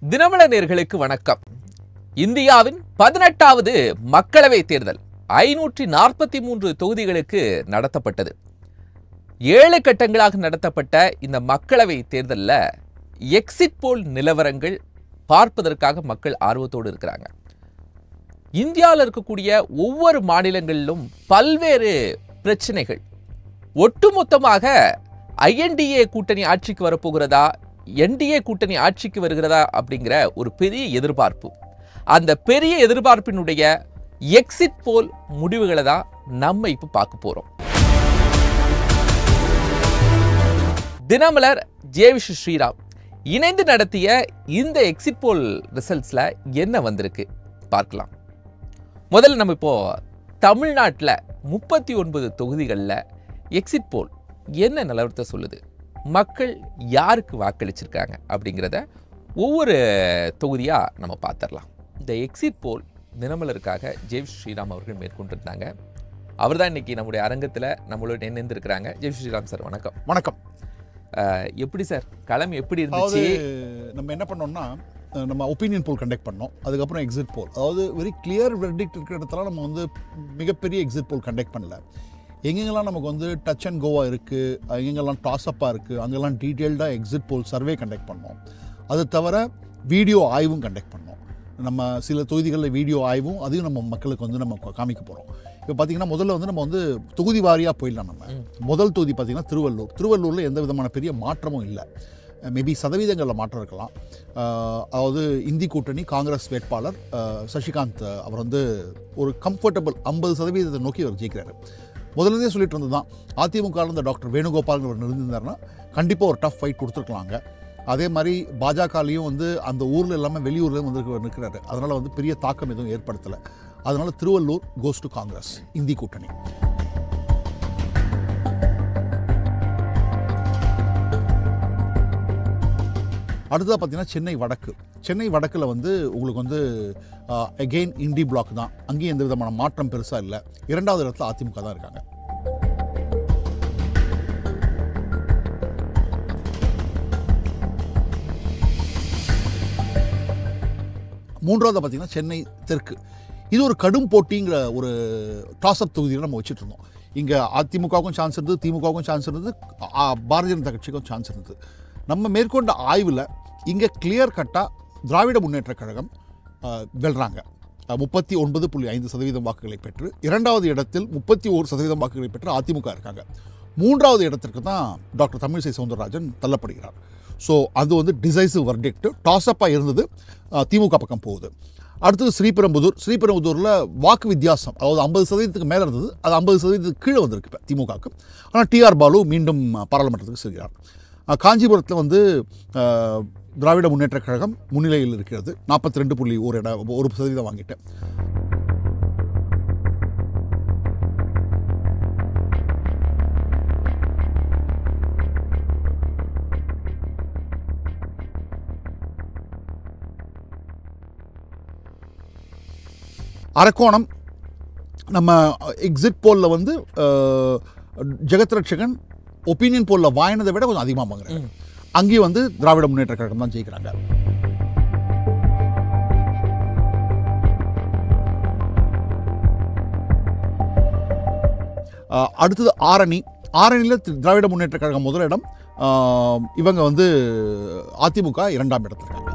தினமலர் நேர்களுக்கு வணக்கம் இந்தியாவின் பதினெட்டாவது மக்களவை தேர்தல் ஐநூற்றி நாற்பத்தி மூன்று தொகுதிகளுக்கு நடத்தப்பட்டது ஏழு கட்டங்களாக நடத்தப்பட்ட இந்த மக்களவை தேர்தலில் எக்ஸிட் போல் நிலவரங்கள் பார்ப்பதற்காக மக்கள் ஆர்வத்தோடு இருக்கிறாங்க இந்தியாவில் இருக்கக்கூடிய ஒவ்வொரு மாநிலங்களிலும் பல்வேறு பிரச்சனைகள் ஒட்டுமொத்தமாக ஐஎன்டிஏ கூட்டணி ஆட்சிக்கு வரப்போகிறதா என்டிஏ கூட்டணி ஆட்சிக்கு வருகிறதா அப்படிங்கிற ஒரு பெரிய எதிர்பார்ப்பு அந்த பெரிய எதிர்பார்ப்பினுடைய எக்ஸிட் போல் முடிவுகளை தான் நம்ம இப்போ பார்க்க போறோம் தினமலர் ஜேவிஷ் ஸ்ரீராம் இணைந்து நடத்திய இந்த எக்ஸிட் போல் ரிசல்ட்ஸ்ல என்ன வந்திருக்கு பார்க்கலாம் முதல்ல நம்ம இப்போ தமிழ்நாட்டில் முப்பத்தி ஒன்பது தொகுதிகளில் எக்ஸிட் போல் என்ன நிலவரத்தை சொல்லுது மக்கள் யாருக்கு வாக்களிச்சிருக்காங்க அப்படிங்கிறத ஒவ்வொரு தொகுதியாக நம்ம பார்த்துடலாம் இந்த எக்ஸிட் போல் தினமலருக்காக ஜெய் ஸ்ரீராம் அவர்கள் மேற்கொண்டிருந்தாங்க அவர் தான் இன்னைக்கு நம்முடைய அரங்கத்தில் நம்மளோட இணைந்திருக்கிறாங்க ஜெய் ஸ்ரீராம் சார் வணக்கம் வணக்கம் அஹ், எப்படி சார் களம் எப்படி அதாவது இருந்துச்சு நம்ம என்ன பண்ணோம்னா அஹ், நம்ம ஒப்பீனியன் போல் கண்டக்ட் பண்ணோம் அதுக்கப்புறம் எக்ஸிட் போல் அதாவது வெரி கிளியர் வெர்டிக்ட் இருக்கிற இடத்துல நம்ம வந்து மிகப்பெரிய எக்ஸிட் போல் கண்டக்ட் பண்ணல எங்கெங்கெல்லாம் நமக்கு வந்து டச் அண்ட் கோவா இருக்குது எங்கெங்கெல்லாம் டாஸ்அப்பாக இருக்குது அங்கெல்லாம் டீட்டெயில்டாக எக்ஸிட் போல் சர்வே கண்டக்ட் பண்ணோம் அது தவிர வீடியோ ஆய்வும் கண்டக்ட் பண்ணோம் நம்ம சில தொகுதிகளில் வீடியோ ஆய்வும் அதையும் நம்ம மக்களுக்கு வந்து நம்ம காமிக்க போகிறோம் இப்போ பார்த்தீங்கன்னா முதல்ல வந்து நம்ம வந்து தொகுதி வாரியாக போயிடலாம் நம்ம ம். முதல் தொகுதி பார்த்தீங்கன்னா திருவள்ளூர் திருவள்ளூரில் எந்த விதமான பெரிய மாற்றமும் இல்லை மேபி சதவீதங்களில் மாற்றம் இருக்கலாம் அஹ், அதாவது இந்தி கூட்டணி காங்கிரஸ் வேட்பாளர் அஹ், சசிகாந்த் அஹ், அவர் வந்து ஒரு கம்ஃபர்டபுள் ஐம்பது சதவீதத்தை நோக்கி அவர் ஜெயிக்கிறாரு முதல்லேருந்தே சொல்லிட்டு இருந்தது தான் அதிமுக இருந்த டாக்டர் வேணுகோபால்ங்கிறவர் இருந்திருந்தாருன்னா கண்டிப்பாக ஒரு டஃப் ஃபைட் கொடுத்துருக்கலாங்க அதே மாதிரி பாஜகலையும் வந்து அந்த ஊரில் இல்லாமல் வெளியூர்லேயும் வந்து நிற்கிறாரு அதனால் வந்து பெரிய தாக்கம் எதுவும் ஏற்படுத்தலை அதனால் Thiruvallur goes to Congress INDI கூட்டணி அடுத்ததாக பார்த்தீங்கன்னா சென்னை வடக்கு சென்னை வடக்கில் வந்து உங்களுக்கு வந்து அகெயின் இண்டி பிளாக் தான் அங்கேயும் எந்த விதமான மாற்றம் பெருசாக இல்லை இரண்டாவது இடத்துல அதிமுக தான் இருக்காங்க மூன்றாவது பார்த்தீங்கன்னா சென்னை தெற்கு இது ஒரு கடும் போட்டிங்கிற ஒரு டாஸ்அப் தொகுதியில் நம்ம வச்சுட்டு இருந்தோம் இங்கே அதிமுகவுக்கும் சான்ஸ் இருந்தது திமுகவுக்கும் சான்ஸ் இருந்தது ஆ, பாரதிய ஜனதா கட்சிக்கும் சான்ஸ் இருந்தது நம்ம மேற்கொண்ட ஆய்வில் இங்கே கிளியர் கட்டாக திராவிட முன்னேற்றக் கழகம் ஆ, வெல்றாங்க முப்பத்தி ஒன்பது புள்ளி ஐந்து சதவீதம் வாக்குகளை பெற்று இரண்டாவது இடத்தில் முப்பத்தி ஓரு சதவீதம் வாக்குகளை பெற்று அதிமுக இருக்காங்க மூன்றாவது இடத்திற்கு தான் டாக்டர் தமிழிசை சவுந்தரராஜன் தள்ளப்படுகிறார் ஸோ அது வந்து டிசைசிவ் வர்டிக்ட் டாஸ்அப்பாக இருந்தது ஆ, திமுக பக்கம் போகுது அடுத்தது ஸ்ரீபெரும்புதூர் ஸ்ரீபெரும்புதூரில் வாக்கு வித்தியாசம் அதாவது ஐம்பது சதவீதத்துக்கு மேலே இருந்தது அது ஐம்பது சதவீதத்துக்கு கீழே வந்திருக்கு இப்போ திமுகவுக்கு ஆனால் டிஆர் பாலு மீண்டும் ஆ, பாராளுமன்றத்துக்கு செல்கிறார் ஆ, காஞ்சிபுரத்தில் வந்து ஆ, திராவிட முன்னேற்றக் கழகம் முன்னிலையில் இருக்கிறது நாற்பத்தி ரெண்டு புள்ளி ஒரு இட ஒரு சதவீதம் வாங்கிட்டேன் அரக்கோணம் நம்ம எக்ஸிட் போலில் வந்து அஹ், ஜெகத் ரட்சகன் ஒப்பீனியன் போலில் வாங்கினதை விட கொஞ்சம் அதிகமாக வாங்குறாங்க ம். அங்கேயும் வந்து திராவிட முன்னேற்ற கழகம் தான் ஜெயிக்கிறாங்க அஹ், அடுத்தது ஆரணி ஆரணியில் திராவிட முன்னேற்ற கழகம் முதலிடம் அஹ், இவங்க வந்து அதிமுக இரண்டாம் இடத்துல இருக்காங்க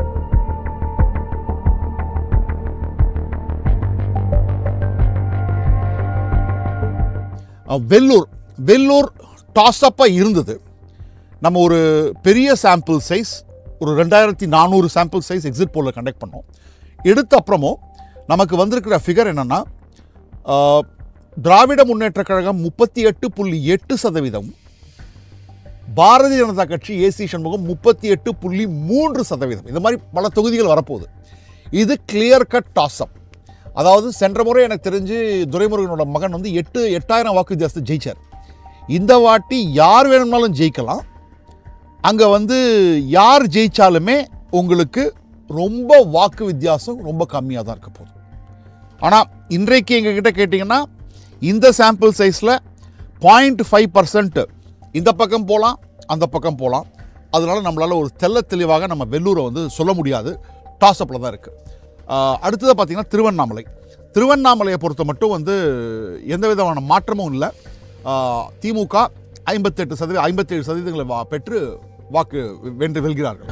அஹ், வெள்ளூர் வெள்ளூர் டாஸ்அப்பாக இருந்தது நம்ம ஒரு பெரிய சாம்பிள் சைஸ் ஒரு ரெண்டாயிரத்தி நானூறு சாம்பிள் சைஸ் எக்ஸிட் போலில் கண்டக்ட் பண்ணோம் எடுத்த அப்புறமும் நமக்கு வந்திருக்கிற ஃபிகர் என்னென்னா திராவிட முன்னேற்றக் கழகம் முப்பத்தி எட்டு புள்ளி எட்டு சதவீதம் பாரதிய ஜனதா கட்சி ஏசி சண்முகம் முப்பத்தி எட்டு புள்ளி மூன்று சதவீதம் இந்த மாதிரி பல தொகுதிகள் வரப்போகுது இது கிளியர் கட் டாஸ்அப் அதாவது சென்ற முறை எனக்கு தெரிஞ்சு துரைமுருகனோட மகன் வந்து எட்டு எட்டாயிரம் வாக்கு வித்தியாசத்தை ஜெயிச்சார் இந்த வாட்டி யார் வேணும்னாலும் ஜெயிக்கலாம் அங்கே வந்து யார் ஜெயிச்சாலுமே உங்களுக்கு ரொம்ப வாக்கு வித்தியாசம் ரொம்ப கம்மியாக தான் இருக்க போகுது ஆனால் இன்றைக்கு எங்ககிட்ட கேட்டிங்கன்னா இந்த சாம்பிள் சைஸில் பாயிண்ட் ஃபைவ் பர்சன்ட் இந்த பக்கம் போகலாம் அந்த பக்கம் போகலாம் அதனால நம்மளால ஒரு தெள்ள தெளிவாக நம்ம வெள்ளூரை வந்து சொல்ல முடியாது டாஸ் அப்பில் தான் இருக்குது அடுத்தது பார்த்தீங்கன்னா திருவண்ணாமலை திருவண்ணாமலையை பொறுத்த மட்டும் வந்து எந்த விதமான மாற்றமும் இல்லை ஆஹ், திமுக ஐம்பத்தெட்டு சதவீதம் ஐம்பத்தேழு சதவீதங்களை வா- பெற்று வாக்கு வென்று வெல்கிறார்கள்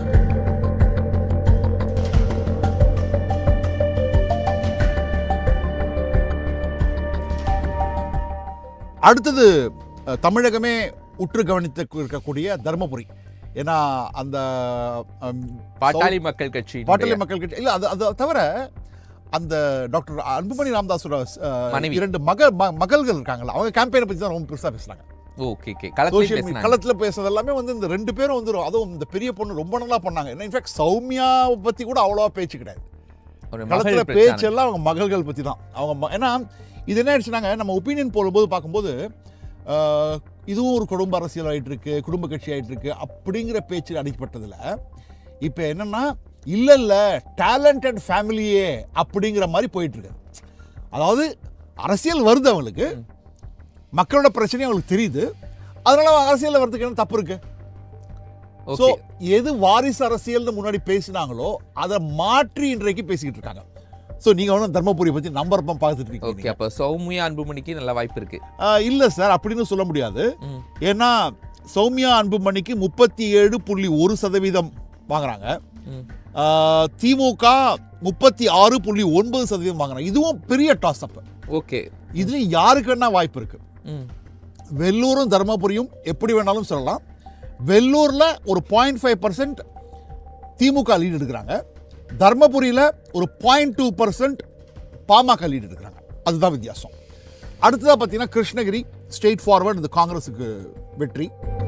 அடுத்தது அஹ், தமிழகமே உற்று கவனித்து இருக்கக்கூடிய தருமபுரி ஏன்னா அந்த அம், பாட்டாளி மக்கள் கட்சி பாட்டாளி மக்கள் கட்சி இல்லை அது அது தவிர அந்த டாக்டர் அன்புமணி ராமதாஸோட அஹ், மனைவி. இரண்டு மக ம- மகள்கள் இருக்காங்கல்ல அவங்க கேம்பெயினை பற்றி தான் ரொம்ப பெருசாக பேசுனாங்க ஓகே ஓகே களத்தில் சோஷியல் மீடியா பேசினாங்க களத்தில் பேசுறது எல்லாமே வந்து இந்த ரெண்டு பேரும் வந்து அதுவும் இந்த பெரிய பொண்ணு ரொம்ப நல்லா பண்ணாங்க ஏன்னா இன்ஃபேக்ட் சௌமியாவை பற்றி கூட அவ்வளோவா பேச்சு கிடையாது ஒரு களத்தில் மகள் பிரச்சனை பேச்செல்லாம் அவங்க மகள்கள் பற்றி தான் அவங்க ம- ஏன்னா இது என்ன ஆயிடுச்சுனாங்க நம்ம ஒப்பீனியன் போடும்போது பார்க்கும்போது ஆஹ், இதுவும் ஒரு குடும்ப அரசியல் ஆயிட்டு இருக்கு குடும்ப கட்சி ஆயிட்டு இருக்கு அப்படிங்கிற பேச்சு அடிக்கப்பட்டதுல இப்போ என்னன்னா இல்ல இல்ல டேலண்டட் ஃபேமிலியே அப்படிங்கிற மாதிரி போயிட்டு இருக்கு அதாவது அரசியல் வருது அவங்களுக்கு ம். மக்களோட பிரச்சனை அவங்களுக்கு தெரியுது அதனால அவங்க அரசியல்ல வரதுக்கு என்ன தப்பு இருக்கு ஸோ ஓகே எது வாரிசு அரசியல்னு முன்னாடி பேசினாங்களோ அதை மாற்றி இன்றைக்கு பேசிக்கிட்டு இருக்காங்க ஸோ நீங்க ஒன்றும் தர்மபுரி பத்தி நம்பர் பம் பார்த்துட்டு ஓகே இருக்கீங்க அப்ப சௌமியா அன்புமணிக்கு நல்ல வாய்ப்பு இருக்கு ஆஹ் இல்ல சார் அப்படின்னு சொல்ல முடியாது ம். ஏன்னா சௌமியா அன்புமணிக்கு முப்பத்தி ஏழு புள்ளி ஒரு சதவீதம் வாங்குறாங்க ம். ஆஹ் திமுக முப்பத்தி ஆறு புள்ளி ஒன்பது சதவீதம் வாங்குறாங்க இதுவும் பெரிய டாஸ் அப் ஓகே இதுல யாருக்கு வேணா வாய்ப்பு இருக்கு ம் வெள்ளூரும் தருமபுரியும் எப்படி வேணாலும் சொல்லலாம் வெள்ளூர்ல ஒரு point five percent DMK lead எடுக்கிறாங்க தர்மபுரியில் ஒரு point two percent PMK lead எடுக்கிறாங்க அதுதான் வித்தியாசம் அடுத்ததாக பார்த்தீங்கன்னா கிருஷ்ணகிரி ஸ்ட்ரெயிட் ஃபார்வர்ட் இந்த காங்கிரஸுக்கு வெற்றி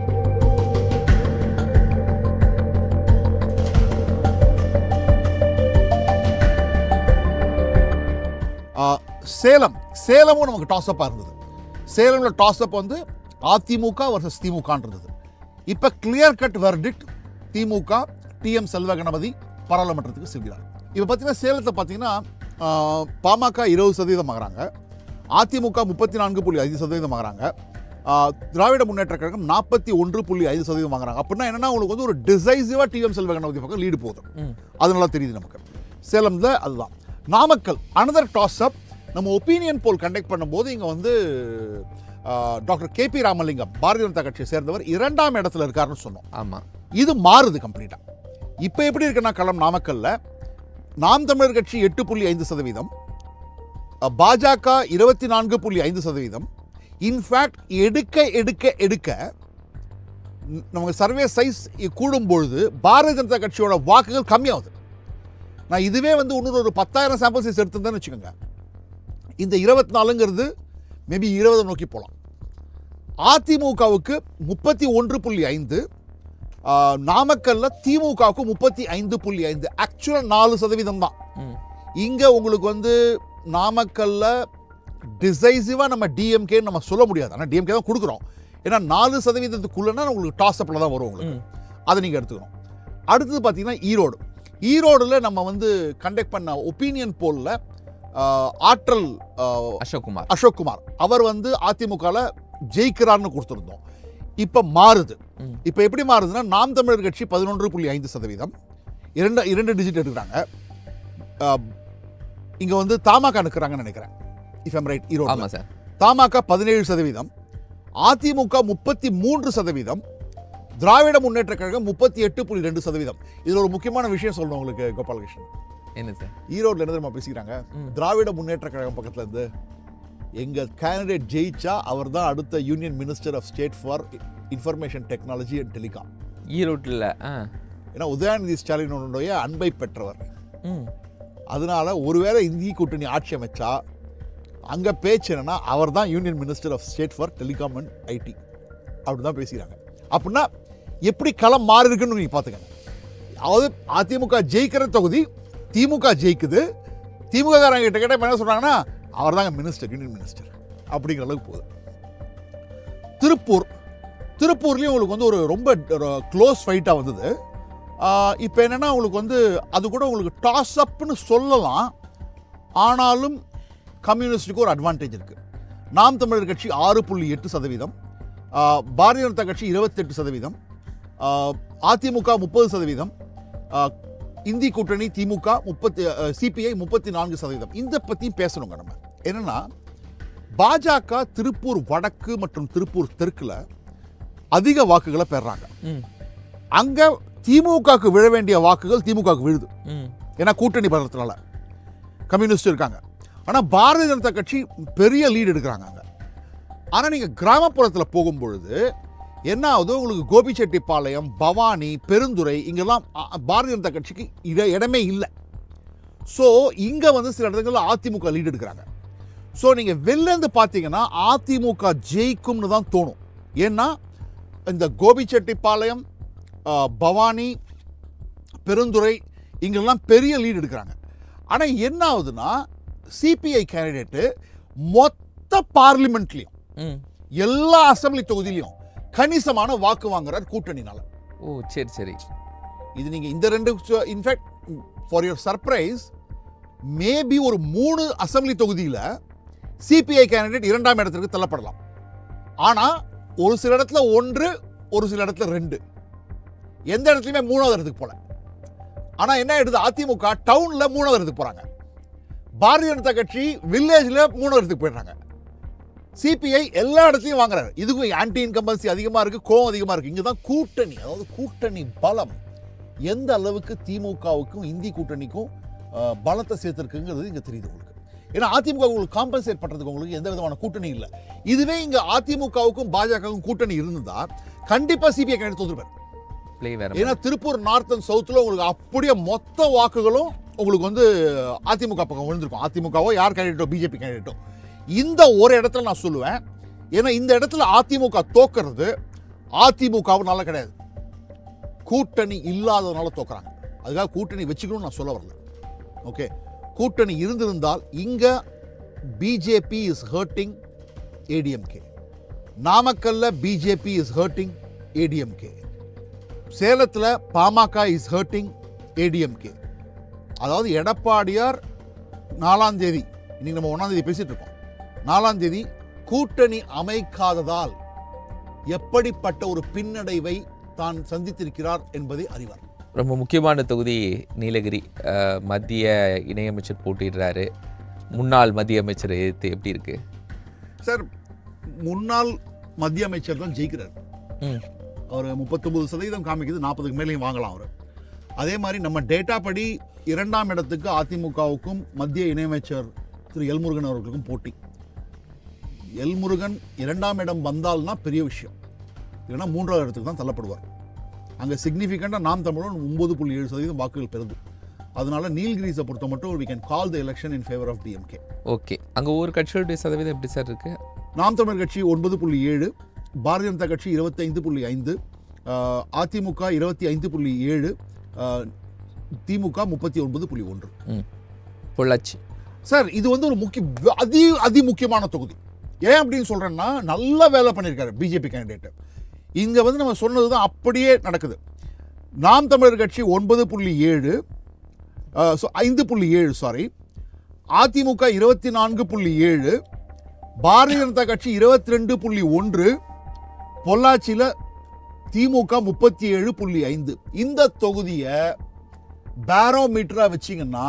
ஆ, சேலம் சேலமும் நமக்கு டாஸ் அப்பாக இருந்தது சேலமில் டாஸ் அப் வந்து அதிமுக வர்சஸ் திமுகன்னு இருந்தது இப்போ clear cut verdict DMK TM Selvaganapathi பாராளுமன்றத்துக்கு செல்கிறார் இப்போ பார்த்தீங்கன்னா சேலத்தை பார்த்தீங்கன்னா ஆ, பாமக இருபது சதவீதம் ஆகிறாங்க அதிமுக முப்பத்தி நான்கு புள்ளி ஐந்து சதவீதம் ஆகிறாங்க ஆ, திராவிட முன்னேற்ற கழகம் நாற்பத்தி ஒன்று புள்ளி ஐந்து சதவீதம் வாங்குறாங்க அப்படின்னா என்னன்னா உங்களுக்கு வந்து ஒரு டிசைசிவாக டிஎம் செல்வ கணபதி பக்கம் லீடு போகுது ம். அது நல்லா தெரியுது நமக்கு சேலம்ல அதுதான் நாமக்கல் அனதர் டாஸ் அப் நம்ம ஒப்பீனியன் போல் கண்டக்ட் பண்ணும்போது இங்கே வந்து டாக்டர் கே பி ராமலிங்கம் பாரதிய ஜனதா கட்சியை சேர்ந்தவர் இரண்டாம் இடத்துல இருக்காருன்னு சொன்னோம் ஆமா இது மாறுது கம்ப்ளீட்டாக இப்போ எப்படி இருக்குன்னா களம் நாமக்கல்ல நாம் தமிழர் கட்சி எட்டு புள்ளி ஐந்து சதவீதம் அஹ், பாஜக இருபத்தி நான்கு புள்ளி ஐந்து சதவீதம் இன்ஃபேக்ட் எடுக்க எடுக்க எடுக்க ந- நமக்கு சர்வே சைஸ் கூடும் பொழுது பாரதிய ஜனதா கட்சியோட வாக்குகள் கம்மியாகுது நான் இதுவே வந்து இன்னொரு ஒரு பத்தாயிரம் சாம்பிள் சைஸ் எடுத்திருந்தேன்னு வச்சுக்கோங்க இந்த இருபத்தி நாலுங்கிறது மேபி இருபதை நோக்கி போகலாம் அதிமுகவுக்கு முப்பத்தி ஒன்று புள்ளி ஐந்து ஆஹ், நாமக்கல்ல திமுகவுக்கு முப்பத்தி ஐந்து புள்ளி ஐந்து ஆக்சுவலாக நாலு சதவீதம் தான் ம். இங்கே உங்களுக்கு வந்து நாமக்கல்ல டிசைசிவாக நம்ம டிஎம்கே நம்ம சொல்ல முடியாது ஆனால் டிஎம்கே தான் கொடுக்குறோம் ஏன்னா நாலு சதவீதத்துக்குள்ளனா உங்களுக்கு டாஸ் அப்பில் தான் வரும் உங்களுக்கு ம். அதை நீங்கள் எடுத்துக்கணும் அடுத்தது பார்த்தீங்கன்னா ஈரோடு ஈரோடில் நம்ம வந்து கண்டக்ட் பண்ண ஒப்பீனியன் போலில் ஆற்றல் ஆஹ், அசோக் குமார் அசோக் குமார் அவர் வந்து அதிமுகவில் ஜெயிக்கிறார்னு கொடுத்துருந்தோம் இப்போ மாறுது ம். இப்போ எப்படி மாறுதுன்னா நாம் தமிழர் கட்சி பதினொன்று புள்ளி ஐந்து சதவீதம் இரண்டு இரண்டு டிஜிட் எடுக்கிறாங்க இங்கே வந்து தாமாக நிற்கிறாங்கன்னு நினைக்கிறேன் இஃப் எம் ரைட் ஈரோடு ஆமா சார் தமாக பதினேழு சதவீதம் அதிமுக முப்பத்தி மூன்று சதவீதம் திராவிட முன்னேற்ற கழகம் முப்பத்தி எட்டு புள்ளி ரெண்டு சதவீதம் இதில் ஒரு முக்கியமான விஷயம் சொல்லணும் உங்களுக்கு கோபாலகிருஷ்ணன் என்ன சார் ஈரோட்ல என்ன தெரியுமா பேசிக்கிறாங்க ம். திராவிட முன்னேற்ற கழகம் பக்கத்துல இருந்து எங்க கேண்டிடேட் ஜெயிச்சா அவர் தான் அடுத்த union minister of state for information technology and telecom ஈரோட்டில் ஆ ஏன்னா உதயநிதி ஸ்டாலினுடைய அன்பை பெற்றவர் ம் அதனால ஒருவேளை இந்திய கூட்டணி ஆட்சி அமைச்சா அங்க பேச்சு என்னன்னா அவர் தான் union minister of state for telecom and IT அப்படி தான் பேசிக்கிறாங்க அப்படின்னா எப்படி களம் மாறி இருக்குன்னு நீங்க பாத்துக்கங்க அதாவது அதிமுக ஜெயிக்கிற தொகுதி திமுக ஜெயிக்குது திமுக காரங்க கிட்ட கேட்ட என்ன சொல்றாங்கன்னா அவர் தாங்க மினிஸ்டர் யூனியன் மினிஸ்டர் அப்படிங்கிற அளவுக்கு போகுது திருப்பூர் திருப்பூர்லேயும் உங்களுக்கு வந்து ஒரு ரொம்ப க்ளோஸ் ஃபைட்டாக வந்தது இப்போ என்னன்னா உங்களுக்கு வந்து அது கூட உங்களுக்கு டாஸ் அப்னு சொல்லலாம் ஆனாலும் கம்யூனிஸ்டுக்கு ஒரு அட்வான்டேஜ் இருக்குது நாம் தமிழர் கட்சி ஆறு புள்ளி எட்டு சதவீதம் ஆ, பாரதிய ஜனதா கட்சி இருபத்தெட்டு சதவீதம் ஆஹ், அதிமுக முப்பது சதவீதம் ஆஹ், இந்தி கூட்டணி திமுக முப்பத்தி சிபிஐ முப்பத்தி நான்கு சதவீதம் இந்த பற்றியும் பேசணுங்க நம்ம என்னன்னா பாஜக திருப்பூர் வடக்கு மற்றும் திருப்பூர் தெற்குல அதிக வாக்குகளை பெறாங்க ம் அங்க திமுகவுக்கு விழ வேண்டிய வாக்குகள் திமுகவுக்கு விழுது ம் ஏன்னா கூட்டணி பலத்தினால கம்யூனிஸ்ட் இருக்காங்க ஆனால் பாரதிய ஜனதா கட்சி பெரிய லீடு எடுக்கிறாங்க அங்கே ஆனால் நீங்கள் கிராமப்புறத்தில் போகும்பொழுது என்ன ஆகுது உங்களுக்கு கோபிச்செட்டிப்பாளையம் பவானி பெருந்துறை இங்கெல்லாம் அ, அ, பாரதிய ஜனதா கட்சிக்கு இட இடமே இல்லை ஸோ இங்கே வந்து சில இடங்களில் அதிமுக லீடு எடுக்கிறாங்க ஸோ நீங்கள் வெளிலேருந்து பார்த்தீங்கன்னா அதிமுக ஜெயிக்கும்னு தான் தோணும் ஏன்னா இந்த கோபிச்செட்டிப்பாளையம் அ, பவானி பெருந்துறை இங்கெல்லாம் பெரிய லீடு எடுக்கிறாங்க ஆனால் என்ன ஆகுதுன்னா சிபிஐ கேண்டிடேட்டு மொத்த பார்லிமெண்ட்லேயும் ம் எல்லா அசெம்பிளி தொகுதியிலையும் கணிசமான வாக்கு வாங்குறார் கூட்டணினால ஓ சரி சரி இது நீங்க இந்த ரெண்டு in fact for your surprise maybe ஒரு மூணு அசெம்பிளி தொகுதியில சிபிஐ கேண்டிடேட் இரண்டாம் இடத்திற்கு தள்ளப்படலாம் ஆனா ஒரு சில இடத்துல ஒன்று ஒரு சில இடத்துல ரெண்டு எந்த இடத்துலயுமே மூணாவது இடத்துக்கு போல ஆனா என்ன ஆயிடுது அதிமுக டவுன்ல மூணாவது இடத்துக்கு போறாங்க பாரதிய ஜனதா கட்சி வில்லேஜ்ல மூணாவது இடத்துக்கு போயிடுறாங்க சிபிஐ எல்லா இடத்துலையும் வாங்குறாரு இதுக்கும் ஆன்டி இன்கம்பன்சி அதிகமா இருக்கு கோவம் அதிகமா இருக்கு இங்க தான் கூட்டணி அதாவது கூட்டணி பலம் எந்த அளவுக்கு திமுகவுக்கும் இந்தி கூட்டணிக்கும் அஹ், பலத்தை சேர்த்திருக்குங்கிறது இங்க தெரியுது உங்களுக்கு ஏன்னா அதிமுக உங்களுக்கு காம்பன்சேட் பண்றதுக்கு உங்களுக்கு எந்த விதமான கூட்டணி இல்லை இதுவே இங்க அதிமுகவுக்கும் பாஜகவுக்கும் கூட்டணி இருந்திருந்தா கண்டிப்பா சிபிஐ கேண்டிடேட் தோத்துருப்பாரு ப்ளே வேற ஏன்னா திருப்பூர் நார்த் அண்ட் சவுத்தில் உங்களுக்கு அப்படியே மொத்த வாக்குகளும் உங்களுக்கு வந்து அதிமுக பக்கம் விழுந்திருக்கும் அதிமுகவோ யார் கேண்டிடேட்டோ பிஜேபி கேண்டிடேட்டோ இந்த ஒரு இடத்துல நான் சொல்லுவேன் ஏன்னா இந்த இடத்துல அதிமுக தோக்கிறது அதிமுகவுனால கிடையாது கூட்டணி இல்லாததுனால தோக்குறாங்க அதுக்காக கூட்டணி வச்சுக்கணும்னு நான் சொல்ல வரல ஓகே கூட்டணி இருந்திருந்தால் இங்க பிஜேபி இஸ் ஹர்ட்டிங் ஏடிஎம்கே நாமக்கல்ல பிஜேபி இஸ் ஹர்ட்டிங் ஏடிஎம்கே சேலத்தில் பாமக இஸ் ஹர்ட்டிங் ஏடிஎம்கே அதாவது எடப்பாடியார் நாலாம் தேதி இன்னைக்கு நம்ம ஒன்றாம் தேதி பேசிட்டு இருக்கோம் நாலாம் தேதி கூட்டணி அமைக்காததால் எப்படிப்பட்ட ஒரு பின்னடைவை தான் சந்தித்திருக்கிறார் என்பதை அறிவார் ரொம்ப முக்கியமான தொகுதி நீலகிரி அஹ், மத்திய இணையமைச்சர் போட்டிடுறாரு முன்னாள் மத்திய அமைச்சரை எதிர்த்து எப்படி இருக்கு சார் முன்னாள் மத்திய அமைச்சர் தான் ஜெயிக்கிறார் ம் அவர் முப்பத்தொம்பது சதவீதம் காமிக்குது நாற்பதுக்கு மேலேயும் வாங்கலாம் அவர் அதே மாதிரி நம்ம டேட்டா படி இரண்டாம் இடத்துக்கு அதிமுகவுக்கும் மத்திய இணையமைச்சர் திரு எல்முருகன் அவர்களுக்கும் போட்டி எல்முருகன் இரண்டாம் இடம் வந்தால்னா பெரிய விஷயம் இல்லைன்னா மூன்றாவது இடத்துக்கு தான் தள்ளப்படுவார் அங்கே சிக்னிஃபிகண்ட்டாக நாம் தமிழன் ஒன்பது புள்ளி ஏழு சதவீதம் வாக்குகள் பெறுது அதனால நீல்கிரிஸை பொறுத்த மட்டும் we can call the election in favour of DMK okay அங்கே ஒவ்வொரு கட்சிகளுடைய சதவீதம் எப்படி சார் இருக்கு நாம் தமிழர் கட்சி ஒன்பது புள்ளி ஏழு பாரதிய ஜனதா கட்சி இருபத்தைந்து புள்ளி ஐந்து ஆஹ், அதிமுக இருபத்தி ஐந்து புள்ளி ஏழு ஆஹ், திமுக முப்பத்தி ஒன்பது புள்ளி ஒன்று பொள்ளாச்சி சார் இது வந்து ஒரு முக்கிய அதி அதி முக்கியமான தொகுதி ஏன் அப்படின்னு சொல்றேன்னா நல்ல வேலை பண்ணியிருக்காரு பிஜேபி கேண்டிடேட் இங்க வந்து நம்ம சொன்னது தான் அப்படியே நடக்குது நாம் தமிழர் கட்சி ஒன்பது புள்ளி ஏழு ஸோ ஐந்து புள்ளி ஏழு சாரி அதிமுக இருபத்தி நான்கு புள்ளி ஏழு பாரதிய ஜனதா கட்சி இருபத்தி ரெண்டு புள்ளி ஒன்று பொள்ளாச்சியில் திமுக முப்பத்தி ஏழு புள்ளி ஐந்து இந்த தொகுதியை பேரோமீட்டரா வச்சீங்கன்னா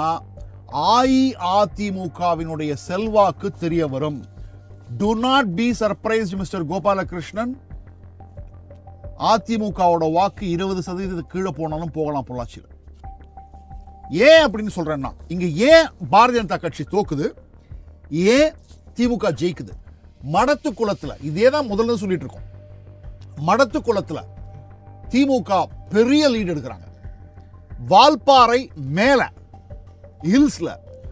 அஇஅதிமுகவினுடைய செல்வாக்கு தெரிய வரும் to not be surprised mister Gopalakrishnan அதிமுகவோட வாக்கு இருபது சதவீதத்துக்கு கீழே போனாலும் போகலாம் பொள்ளாச்சியில் ஏன் அப்படின்னு சொல்றேன்னா இங்க ஏன் பாரதிய ஜனதா கட்சி தோக்குது ஏன் திமுக ஜெயிக்குது மடத்து குளத்துல இதே தான் முதல்ல சொல்லிட்டு இருக்கோம் மடத்து குளத்துல திமுக பெரிய லீடு எடுக்கிறாங்க வால்பாறை மேல ஹில்ஸ்ல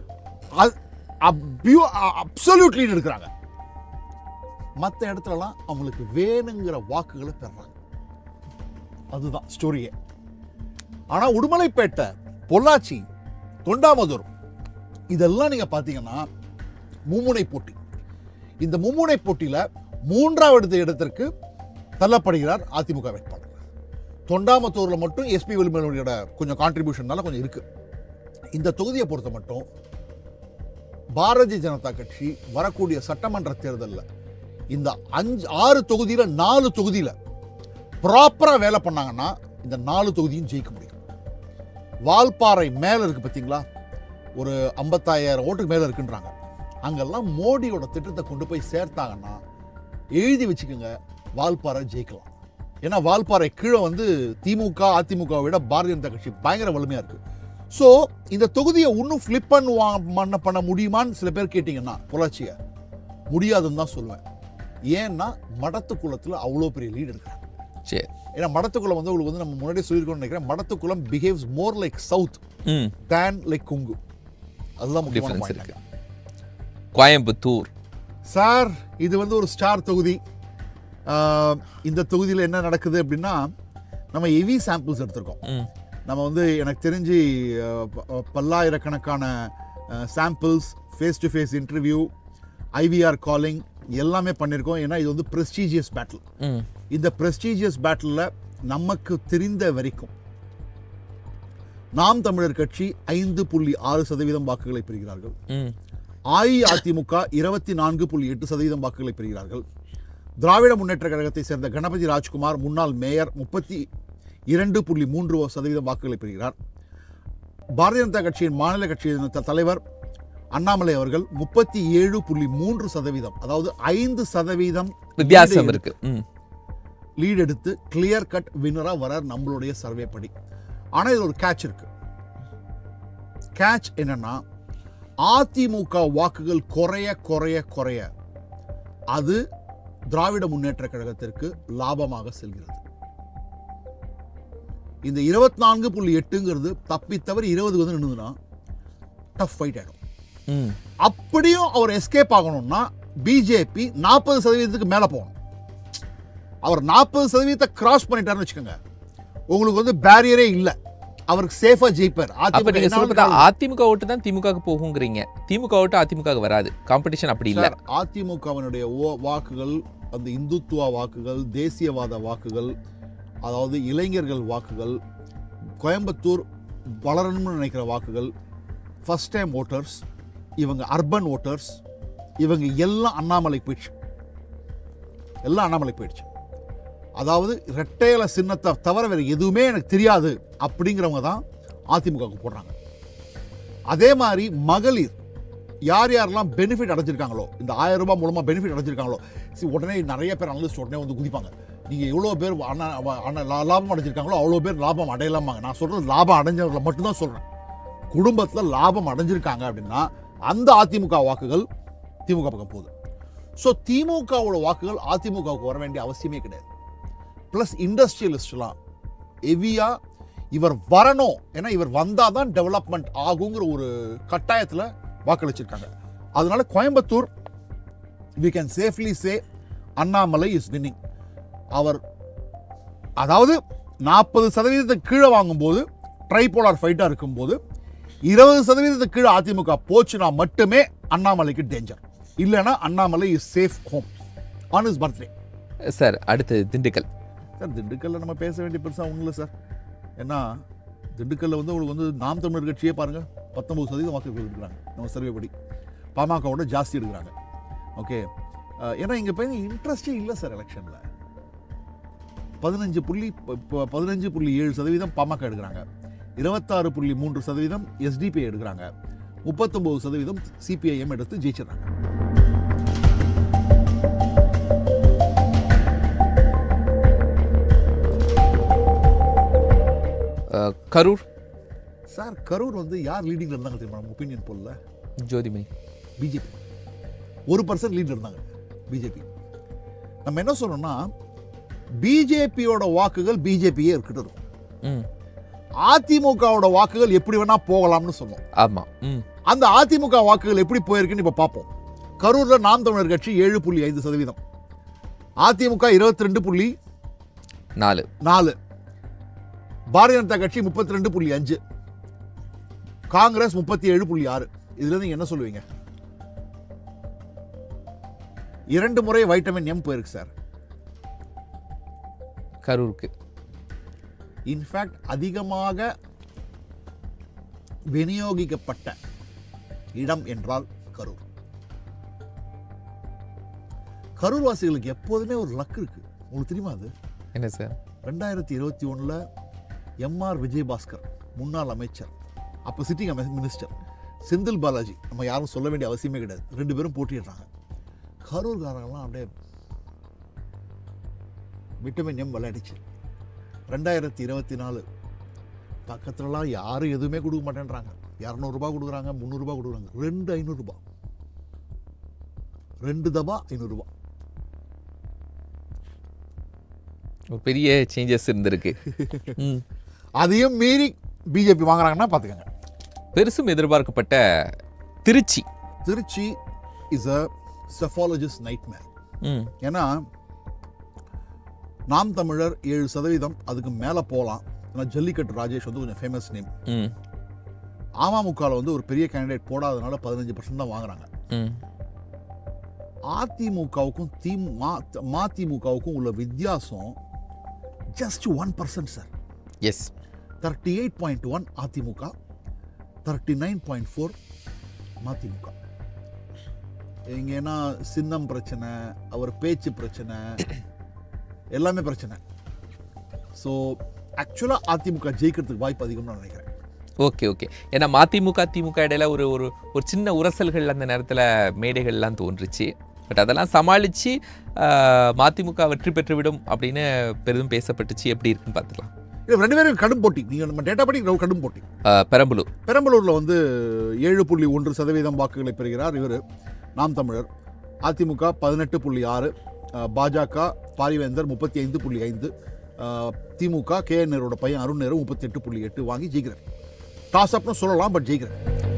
அப்சல்யூட் லீட் எடுக்கிறாங்க மற்ற இடத்துலலாம் அவங்களுக்கு வேணுங்கிற வாக்குகளை பெறாங்க அதுதான் ஸ்டோரியே ஆனா உடுமலைப்பேட்டை பொள்ளாச்சி தொண்டாமதுர் இதெல்லாம் நீங்க பாத்தீங்கன்னா மும்முனை போட்டி இந்த மும்முனை போட்டியில மூன்றாவது இடத்திற்கு தள்ளப்படுகிறார் அதிமுக வேட்பாளர் தொண்டாமத்தூர்ல மட்டும் எஸ்பி வெளிமலையோட கொஞ்சம் கான்ட்ரிபியூஷன்னால கொஞ்சம் இருக்கு இந்த தொகுதியை பொறுத்த மட்டும் பாரதிய ஜனதா கட்சி வரக்கூடிய சட்டமன்ற தேர்தலில் இந்த அஞ்சு ஆறு தொகுதியில நாலு தொகுதியில ப்ராப்பராக வேலை பண்ணாங்கன்னா இந்த நாலு தொகுதியும் ஜெயிக்க முடியும் வால்பாறை மேலே இருக்கு பார்த்தீங்களா ஒரு ஐம்பத்தாயிரம் ஓட்டுக்கு மேலே இருக்குன்றாங்க அங்கெல்லாம் மோடியோட திட்டத்தை கொண்டு போய் சேர்த்தாங்கன்னா எழுதி வச்சுக்கோங்க வால்பாறை ஜெயிக்கலாம் ஏன்னா வால்பாறை கீழே வந்து திமுக அதிமுகவை விட பாரதிய ஜனதா கட்சி பயங்கர வலிமையாக இருக்கு ஸோ இந்த தொகுதியை இன்னும் ஃப்ளிப் பண்ணுவா பண்ண பண்ண முடியுமான்னு சில பேர் கேட்டிங்கன்னா பொள்ளாச்சியை முடியாதுன்னு தான் சொல்லுவேன் ஏன்னா மடத்துக்குளத்தில் அவ்வளோ பெரிய லீடு எடுக்கிறாங்க சரி ஏன்னா மடத்துக்குளம் வந்து உங்களுக்கு வந்து நம்ம முன்னாடியே சொல்லியிருக்கோம்னு நினைக்கிறேன் Madathukulam behaves more like south hmm then like குங்கு அதுதான் முக்கியமான டிஃபரன்ஸ் point. இருக்கு கோயம்புத்தூர் சார் இது வந்து ஒரு ஸ்டார் தொகுதி ஆஹ், இந்த தொகுதியில் என்ன நடக்குது அப்படின்னா நம்ம ஹெவி சாம்பிள்ஸ் எடுத்திருக்கோம் ம் நம்ம வந்து எனக்கு தெரிஞ்சு அஹ், ப- அஹ், பல்லாயிரக்கணக்கான samples face to face interview IVR calling எல்லாமே பண்ணியிருக்கோம் ஏன்னா இது வந்து ப்ரெஸ்டீஜியஸ் பேட்டில் ம் இந்த ப்ரெஸ்டீஜியஸ் பேட்டிலில் நமக்கு தெரிந்த வரைக்கும் நாம் தமிழர் கட்சி ஐந்து புள்ளி ஆறு சதவீதம் வாக்குகளை பெறுகிறார்கள் ம் அஇஅதிமுக இருபத்தி நான்கு புள்ளி எட்டு சதவீதம் வாக்குகளை பெறுகிறார்கள் திராவிட முன்னேற்ற கழகத்தை சேர்ந்த கணபதி ராஜ்குமார் முன்னாள் மேயர் முப்பத்தி இரண்டு புள்ளி மூன்று சதவீதம் வாக்குகளை பெறுகிறார் பாரதிய ஜனதா கட்சியின் மாநில கட்சியின் த- தலைவர் அண்ணாமலை அவர்கள் முப்பத்தி ஏழு புள்ளி மூன்று சதவீதம் அதாவது ஐந்து சதவீதம் வித்தியாசம் இருக்கு ம் லீட் எடுத்து கிளியர் கட் வின்னரா வரார் நம்மளுடைய சர்வே படி ஆனா இது ஒரு கேட்ச் இருக்கு கேட்ச் என்னன்னா அதிமுக வாக்குகள் குறைய குறைய குறைய அது திராவிட முன்னேற்ற கழகத்திற்கு லாபமாக செல்கிறது இந்த இருபத்தி நான்கு புள்ளி எட்டுங்கிறது தப்பி தவிர இருபது வந்து நின்றுதுன்னா டஃப் ஃபைட் ஆயிடும் ம் அப்படியும் அவர் எஸ்கேப் ஆகணும்னா பிஜேபி நாற்பது சதவீதத்துக்கு மேலே போகணும் அவர் நாற்பது சதவீதத்தை கிராஸ் பண்ணிட்டாருன்னு வச்சுக்கோங்க உங்களுக்கு வந்து பேரியரே இல்லை அவருக்கு சேஃபா ஜெயிப்பார் அப்ப அதிமுக நீங்க என்ன சொல்றது வேணாலும் அதிமுக ஓட்டு தான் திமுகவுக்கு போகுங்கிறீங்க திமுக ஓட்டு அதிமுகவுக்கு வராது காம்படிஷன் அப்படி இல்ல சார், அதிமுகவினுடைய ஓ- வாக்குகள் அந்த இந்துத்துவ வாக்குகள் தேசியவாத வாக்குகள் அதாவது இளைஞர்கள் வாக்குகள் கோயம்புத்தூர் வளரணும்னு நினைக்கிற வாக்குகள் ஃபர்ஸ்ட் டைம் ஓட்டர்ஸ் இவங்க அர்பன் ஓட்டர்ஸ் இவங்க எல்லாம் அண்ணாமலை போயிடுச்சு எல்லாம் அண்ணாமலை போயிடுச்சு அதாவது ரெட்டையில சின்னத்தை தவிர வேறு எதுவுமே எனக்கு தெரியாது அப்படிங்கிறவங்க தான் அதிமுகவுக்கு போடுறாங்க அதே மாதிரி மகளிர் யார் யாரெல்லாம் பெனிஃபிட் அடைஞ்சிருக்காங்களோ இந்த ஆயிரம் ரூபாய் மூலமாக பெனிஃபிட் அடைஞ்சிருக்காங்களோ see, உடனே நிறைய பேர் அனலிஸ்ட் உடனே வந்து குதிப்பாங்க நீங்கள் எவ்வளோ பேர் அண்ணா அவ- அண்ணா லா- லாபம் அடைஞ்சிருக்காங்களோ அவ்வளோ பேர் லாபம் அடையலாமாங்க நான் சொல்கிறது லாபம் அடைஞ்சவர்களை மட்டும்தான் சொல்கிறேன் குடும்பத்தில் லாபம் அடைஞ்சிருக்காங்க அப்படின்னா அந்த அதிமுக வாக்குகள் திமுக பக்கம் போகுது ஸோ திமுகவோட வாக்குகள் அதிமுகவுக்கு வர வேண்டிய அவசியமே கிடையாது ப்ளஸ் இண்டஸ்ட்ரியலிஸ்ட்லாம் ஹெவியாக இவர் வரணும் ஏன்னா இவர் வந்தால் தான் டெவலப்மெண்ட் ஆகுங்கிற ஒரு கட்டாயத்தில் வாக்களிச்சிருக்காங்க அதனால Coimbatore we can safely say Annamalai is winning அவர் அதாவது நாற்பது சதவீதத்துக்கு கீழே வாங்கும்போது ட்ரைபோலார் ஃபைட்டாக இருக்கும்போது இருபது சதவீதத்துக்கு கீழே அதிமுக போச்சுன்னா மட்டுமே அண்ணாமலைக்கு டேஞ்சர் இல்லைன்னா Annamalai is safe home on his birthday sir அடுத்து திண்டுக்கல் சார் திண்டுக்கல்ல நம்ம பேச வேண்டிய பெருசாக ஒன்றும் இல்லை சார் ஏன்னா திண்டுக்கல்ல வந்து உங்களுக்கு வந்து நாம் தமிழர் கட்சியே பாருங்கள் பத்தொம்பது சதவீதம் வாக்குகள் எடுக்கிறாங்க நம்ம சர்வே படி பாமகவோட ஜாஸ்தி எடுக்கிறாங்க ஓகே ஏன்னா இங்கே போய் இன்ட்ரெஸ்டே இல்லை சார் எலெக்ஷனில் பதினஞ்சு புள்ளி ப- ப- பதினஞ்சு புள்ளி ஏழு சதவீதம் பாமக எடுக்கிறாங்க இருபத்தாறு புள்ளி மூன்று சதவீதம் எஸ்டிபி எடுக்கிறாங்க முப்பத்தொம்போது சதவீதம் சிபிஐஎம் எடுத்து ஜெயிச்சிடுறாங்க அஹ், கரூர் சார் கரூர் வந்து யார் லீடிங்கில் இருந்தாங்க தெரியுமா நம்ம ஒப்பீனியன் போடல ஜோதிமணி பிஜேபி ஒரு பர்சன்ட் லீட் இருந்தாங்க பிஜேபி நம்ம என்ன சொல்லணும்னா பிஜேபியோட வாக்குகள் பிஜேபியே இருக்கட்டும் இருக்கும். ம் அதிமுகவோட வாக்குகள் எப்படி வேணா போகலாம்னு சொன்னோம் ஆமா ம் அந்த அதிமுக வாக்குகள் எப்படி போயிருக்குன்னு இப்ப பார்ப்போம் கரூர்ல நாம் தமிழர் கட்சி ஏழு புள்ளி ஐந்து சதவீதம் அதிமுக இருபத்தி ரெண்டு புள்ளி நாலு நாலு பாரதிய ஜனதா கட்சி முப்பத்தி ரெண்டு புள்ளி அஞ்சு காங்கிரஸ் முப்பத்தி ஏழு புள்ளி ஆறு இதுல இருந்து நீங்க என்ன சொல்லுவீங்க இரண்டு முறை வைட்டமின் எம் போயிருக்கு சார் கரூருக்கு இன்ஃபேக்ட் அதிகமாக விநியோகிக்கப்பட்ட இடம் என்றால் கரூர் கரூர் வாசிகளுக்கு எப்போதுமே ஒரு லக் இருக்கு உங்களுக்கு தெரியுமா அது என்ன சார் ரெண்டாயிரத்தி இருபத்தி ஒன்றில் எம்ஆர் விஜயபாஸ்கர் முன்னாள் அமைச்சர் அப்போ சிட்டிங் மினிஸ்டர் செந்தில் பாலாஜி நம்ம யாரும் சொல்ல வேண்டிய அவசியமே கிடையாது ரெண்டு பேரும் போட்டிடுறாங்க கரூர்காரங்களாம் அப்படியே விட்டமின் எம் விளையாடிச்சு ரெண்டாயிரத்தி இருபத்தி நாலு பக்கத்துலலாம் யாரும் எதுவுமே கொடுக்க மாட்டேன்றாங்க இரநூறுபா கொடுக்குறாங்க முந்நூறுரூபா கொடுக்குறாங்க ரெண்டு ஐநூறுரூபா ரெண்டு தபா ஐநூறுரூபா ஒரு பெரிய சேஞ்சஸ் இருந்திருக்கு ம். அதையும் மீறி பிஜேபி வாங்குறாங்கன்னா பார்த்துக்கங்க பெருசும் எதிர்பார்க்கப்பட்ட Tiruchi Tiruchi is a psephologist nightmare hmm ஏன்னா நாம் தமிழர் ஏழு சதவீதம் அதுக்கு மேலே போகலாம் ஏன்னா ஜல்லிக்கட்டு ராஜேஷ் வந்து கொஞ்சம் ஃபேமஸ் நேம் ம் அமமுகவில் வந்து ஒரு பெரிய கேண்டிடேட் போடாதனால பதினஞ்சு பர்சன்ட் தான் வாங்குறாங்க ம் அதிமுகவுக்கும் திமு மா- மதிமுகவுக்கும் உள்ள வித்தியாசம் just one percent sir yes thirty eight point one AIADMK thirty nine point four MDMK இங்க ஏன்னா சின்னம் பிரச்சனை அவர் பேச்சு பிரச்சனை எல்லாமே பிரச்சனை ஸோ ஆக்சுவலாக அதிமுக ஜெயிக்கிறதுக்கு வாய்ப்பு அதிகம்னு நான் நினைக்கிறேன் ஓகே ஓகே ஏன்னா மதிமுக திமுக இடையில ஒரு ஒரு ஒரு சின்ன உரசல்கள் அந்த நேரத்தில் மேடைகள்லாம் தோன்றுச்சு பட் அதெல்லாம் சமாளித்து மதிமுக வெற்றி பெற்றுவிடும் அப்படின்னு பெரிதும் பேசப்பட்டுச்சு எப்படி இருக்குன்னு பார்த்துக்கலாம் இது ரெண்டு பேரும் கடும் போட்டி நீங்கள் நம்ம டேட்டா படி ரொம்ப கடும் போட்டி ஆஹ் பெரம்பலூர் பெரம்பலூரில் வந்து ஏழு புள்ளி ஒன்று சதவீதம் வாக்குகளை பெறுகிறார் இவர் நாம் தமிழர் அதிமுக பதினெட்டு புள்ளி ஆறு பாஜக பாரிவேந்தர் முப்பத்தி ஐந்து புள்ளி ஐந்து திமுக கே என் நேரோட பையன் அருண் நேரு முப்பத்தி எட்டு புள்ளி எட்டு வாங்கி ஜெயிக்கிறார் டாஸ் அப்னு சொல்லலாம் பட் ஜெயிக்கிறார்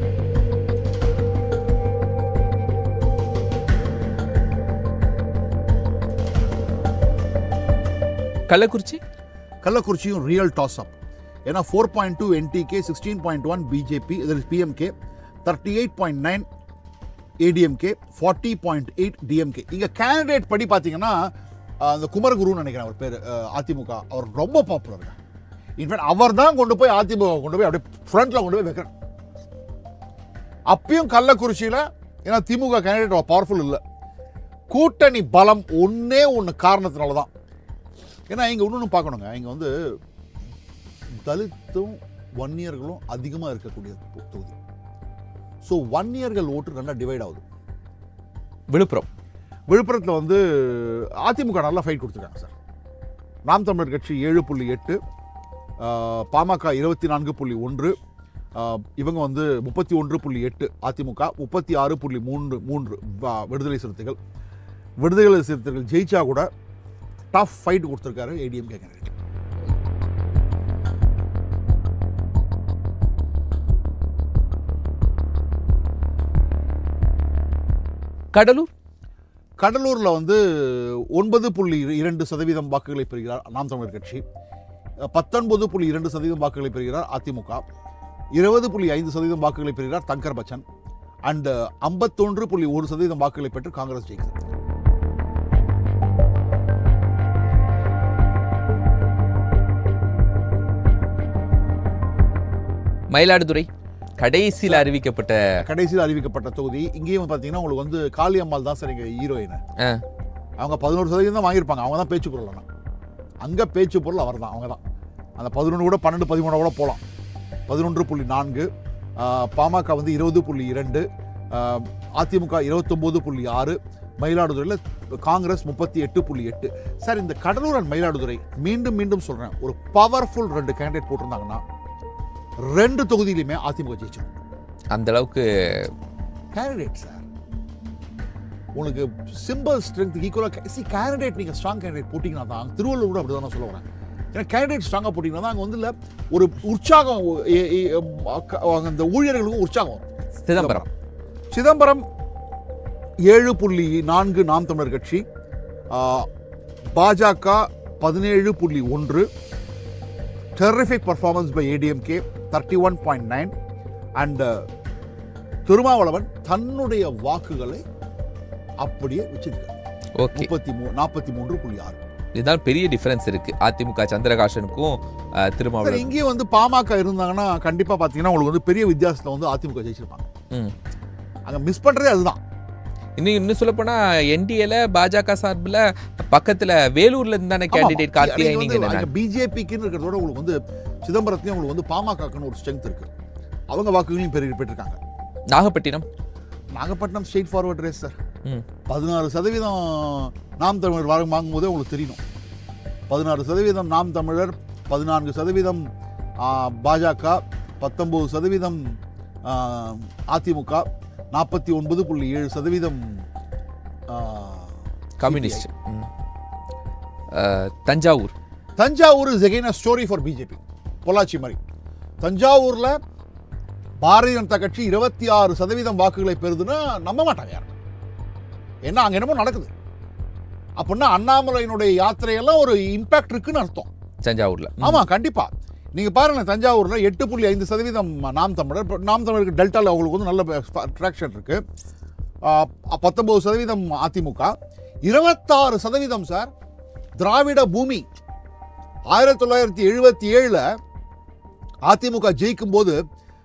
கள்ளக்குறிச்சி கள்ளக்குறிச்சியும் ரியல் டாஸ் அப் ஏன்னா four point two NTK sixteen point one BJP இதில் PMK thirty eight point nine ADMK forty point eight DMK இங்கே கேண்டிடேட் படி பார்த்தீங்கன்னா அஹ், அந்த குமரகுருன்னு நினைக்கிறேன் அவர் பேர் அதிமுக அவர் ரொம்ப பாப்புலருங்க இன்ஃபேக்ட் அவர் தான் கொண்டு போய் அதிமுக கொண்டு போய் அப்படியே ஃப்ரண்ட்டில் கொண்டு போய் வைக்கிறார் அப்பயும் கள்ளக்குறிச்சியில் ஏன்னா திமுக கேண்டிடேட் பவர்ஃபுல் இல்லை கூட்டணி பலம் ஒன்னே ஒன்று காரணத்தினால தான் ஏன்னா இங்கே இன்னொன்று பார்க்கணுங்க இங்கே வந்து தலித்தும் வன்னியர்களும் அதிகமாக இருக்கக்கூடிய தொ- தொகுதி ஸோ வன்னியர்கள் ஓட்டு நல்லா டிவைட் ஆகுது விழுப்புரம் விழுப்புரத்தில் வந்து அதிமுக நல்லா ஃபைட் கொடுத்துருக்காங்க சார் நாம் தமிழர் கட்சி ஏழு புள்ளி எட்டு ஆஹ், பாமக இருபத்தி நான்கு புள்ளி ஒன்று ஆஹ், இவங்க வந்து முப்பத்தி ஒன்று புள்ளி எட்டு அதிமுக முப்பத்தி ஆறு புள்ளி மூன்று மூன்று வ- விடுதலை சிறுத்தைகள் விடுதலை சிறுத்தைகள் ஜெயிச்சா கூட டஃப் ஃபைட் கொடுத்துருக்காரு ஏடிஎம்கே கேண்டிடேட் கடலூர் கடலூரில் வந்து ஒன்பது புள்ளி இரண்டு சதவீதம் வாக்குகளை பெறுகிறார் நாம் தமிழர் கட்சி பத்தொன்பது புள்ளி இரண்டு சதவீதம் வாக்குகளை பெறுகிறார் அதிமுக இருபது புள்ளி ஐந்து சதவீதம் வாக்குகளை பெறுகிறார் தங்கர் பச்சன் அண்ட் ஐம்பத்தொன்று புள்ளி ஒரு சதவீதம் வாக்குகளை பெற்று காங்கிரஸ் ஜெயிக்கிறது மயிலாடுதுறை கடைசியில் அறிவிக்கப்பட்ட கடைசியில் அறிவிக்கப்பட்ட தொகுதி இங்கேயும் பார்த்தீங்கன்னா உங்களுக்கு வந்து காளியம்மாள் தான் சார் இங்கே ஹீரோயின் ஆ, அவங்க பதினோரு சதவீதம் தான் வாங்கியிருப்பாங்க அவங்க தான் பேச்சு பொருள் ஆனால் அங்கே பேச்சு பொருள் அவர் தான் அவங்க தான் அந்த பதினொன்று கூட பன்னெண்டு பதிமூணு கூட போகலாம் பதினொன்று புள்ளி நான்கு ஆஹ், பாமக வந்து இருபது புள்ளி இரண்டு ஆஹ், அதிமுக இருபத்தொம்போது புள்ளி ஆறு மயிலாடுதுறையில் காங்கிரஸ் முப்பத்தி எட்டு புள்ளி எட்டு சார் இந்த கடலூர் அண்ட் மயிலாடுதுறை மீண்டும் மீண்டும் சொல்கிறேன் ஒரு பவர்ஃபுல் ரெண்டு கேண்டிடேட் போட்டிருந்தாங்கன்னா ரெண்டு தொகுதியிலுமே அதிமுக ஜெயிச்சிடும் அந்த அளவுக்கு கேண்டிடேட் சார் உங்களுக்கு சிம்பிள் ஸ்ட்ரென்த் ஈக்குவலாக சி கேண்டிடேட் நீங்கள் ஸ்ட்ராங் கேண்டிடேட் போட்டிங்கன்னா தான் திருவள்ளூர் கூட அப்படி தான் சொல்ல வரேன் ஏன்னா கேண்டிடேட் ஸ்ட்ராங்காக போட்டிங்கன்னா தான் அங்கே வந்து இல்லை ஒரு உற்சாகம் எ- எ- அக்க- அந்த ஊழியர்களுக்கும் உற்சாகம் வரும் சிதம்பரம் சிதம்பரம் ஏழு புள்ளி நான்கு நாம் தமிழர் கட்சி ஆ, பாஜக பதினேழு புள்ளி ஒன்று terrific performance by ADMK thirty one point nine and Thirumavalavan தன்னுடைய வாக்குகளை அப்படியே வச்சிருக்காரு ஓகே முப்பத்தி மூ நாற்பத்தி மூன்று புள்ளி ஆறு இதுதான் பெரிய டிஃபரன்ஸ் இருக்கு அதிமுக சந்திரகாசனுக்கும் ஆ, சார் திருமாவளவன் இங்கேயும் வந்து பாமக இருந்தாங்கன்னா கண்டிப்பாக பார்த்தீங்கன்னா உங்களுக்கு வந்து பெரிய வித்தியாசத்தில் வந்து அதிமுக ஜெயிச்சிருப்பாங்க ம். அங்கே மிஸ் பண்ணுறதே அதுதான் இன்னும் இன்னும் சொல்ல போனா என்டிஏல பாஜக சார்பில் பக்கத்துல வேலூர்ல இருந்து தானே கேண்டிடேட் கார்த்திகை நீங்க பிஜேபிக்குன்னு இருக்கிறதோட உங்களுக்கு வந்து சிதம்பரத்தையும் உங்களுக்கு வந்து பாமகக்குன்னு ஒரு ஸ்ட்ரென்த் இருக்கு அவங்க வாக்குகளையும் பெருகி பெற்றிருக்காங்க Nagapattinam Nagapattinam straight forward race sir ம் பதினாறு சதவீதம் நாம் தமிழர் வாங்க வாங்கும்போதே உங்களுக்கு தெரியணும் பதினாறு சதவீதம் நாம் தமிழர் பதினான்கு சதவீதம் ஆ, பாஜக பத்தொம்பது சதவீதம் ஆ, அதிமுக நாற்பத்தி ஒன்பது புள்ளி ஏழு சதவீதம் ஆ, கம்யூனிஸ்ட் ம். Uh, Thanjavur Thanjavur is again a story for BJP Pollachi மாதிரி தஞ்சாவூர்ல பாரதிய ஜனதா கட்சி இருபத்தி ஆறு சதவீதம் வாக்குகளை பெறுதுன்னா நம்ப மாட்டாங்க யாரும் ஏன்னா அங்க என்னமோ நடக்குது அப்படின்னா அண்ணாமலையினுடைய யாத்திரையெல்லாம் ஒரு இம்பாக்ட் இருக்குன்னு அர்த்தம் தஞ்சாவூர்ல ம். ஆமா கண்டிப்பா நீங்க பாருங்க தஞ்சாவூர்ல எட்டு புள்ளி ஐந்து சதவீதம் நாம் தமிழர் இப்ப நாம் தமிழருக்கு டெல்டால அவங்களுக்கு வந்து நல்ல அட்ராக்ஷன் இருக்கு ஆஹ் பத்தொன்பது சதவீதம் அதிமுக இருபத்தாறு சதவீதம் சார் திராவிட பூமி ஆயிரத்தி தொள்ளாயிரத்தி எழுபத்தி ஏழுல அதிமுக ஜெயிக்கும் போது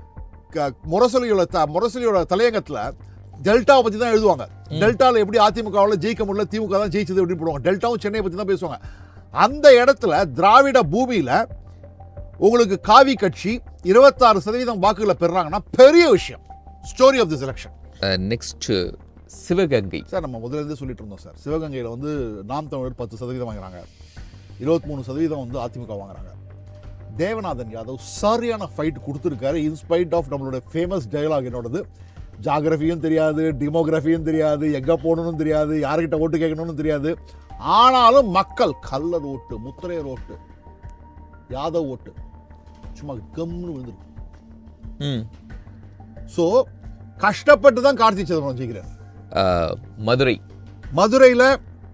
க- முரசொலியோட த முரசொலியோட தலையங்கத்துல டெல்டாவை பத்தி தான் எழுதுவாங்க டெல்டால எப்படி அதிமுகவால ஜெயிக்க முடியல திமுக தான் ஜெயிச்சது எப்படி போடுவாங்க டெல்டாவும் சென்னை பத்தி தான் பேசுவாங்க அந்த இடத்துல திராவிட பூமியில உங்களுக்கு காவி கட்சி இருபத்தாறு சதவீதம் வாக்குகளை பெறுறாங்கன்னா பெரிய விஷயம் story of this election uh, next Sivaganga sir நம்ம முதல்ல இருந்தே சொல்லிட்டு இருந்தோம் சார் சிவகங்கையில் வந்து நாம் தமிழர் பத்து சதவீதம் வாங்குறாங்க இருபத்தி மூணு சதவீதம் வந்து அதிமுக வாங்குறாங்க தேவநாதன் யாதவ் சரியான ஃபைட் கொடுத்துருக்காரு இன்ஸ்பைட் ஆஃப் நம்மளோட ஃபேமஸ் டயலாக் என்னோடது ஜாகிரஃபியும் தெரியாது டிமோகிராஃபியும் தெரியாது எங்கே போகணும்னு தெரியாது யார்கிட்ட ஓட்டு கேட்கணும்னு தெரியாது ஆனாலும் மக்கள் கல்லர் ஓட்டு முத்திரையர் ஓட்டு யாதவ் ஓட்டு சும்மா கம்னு விழுந்துருக்கு ம். ஸோ கஷ்டப்பட்டு தான் கார்த்தி சிதம்பரம் ஜெயிக்கிறார் அஹ், மதுரை மதுரையில்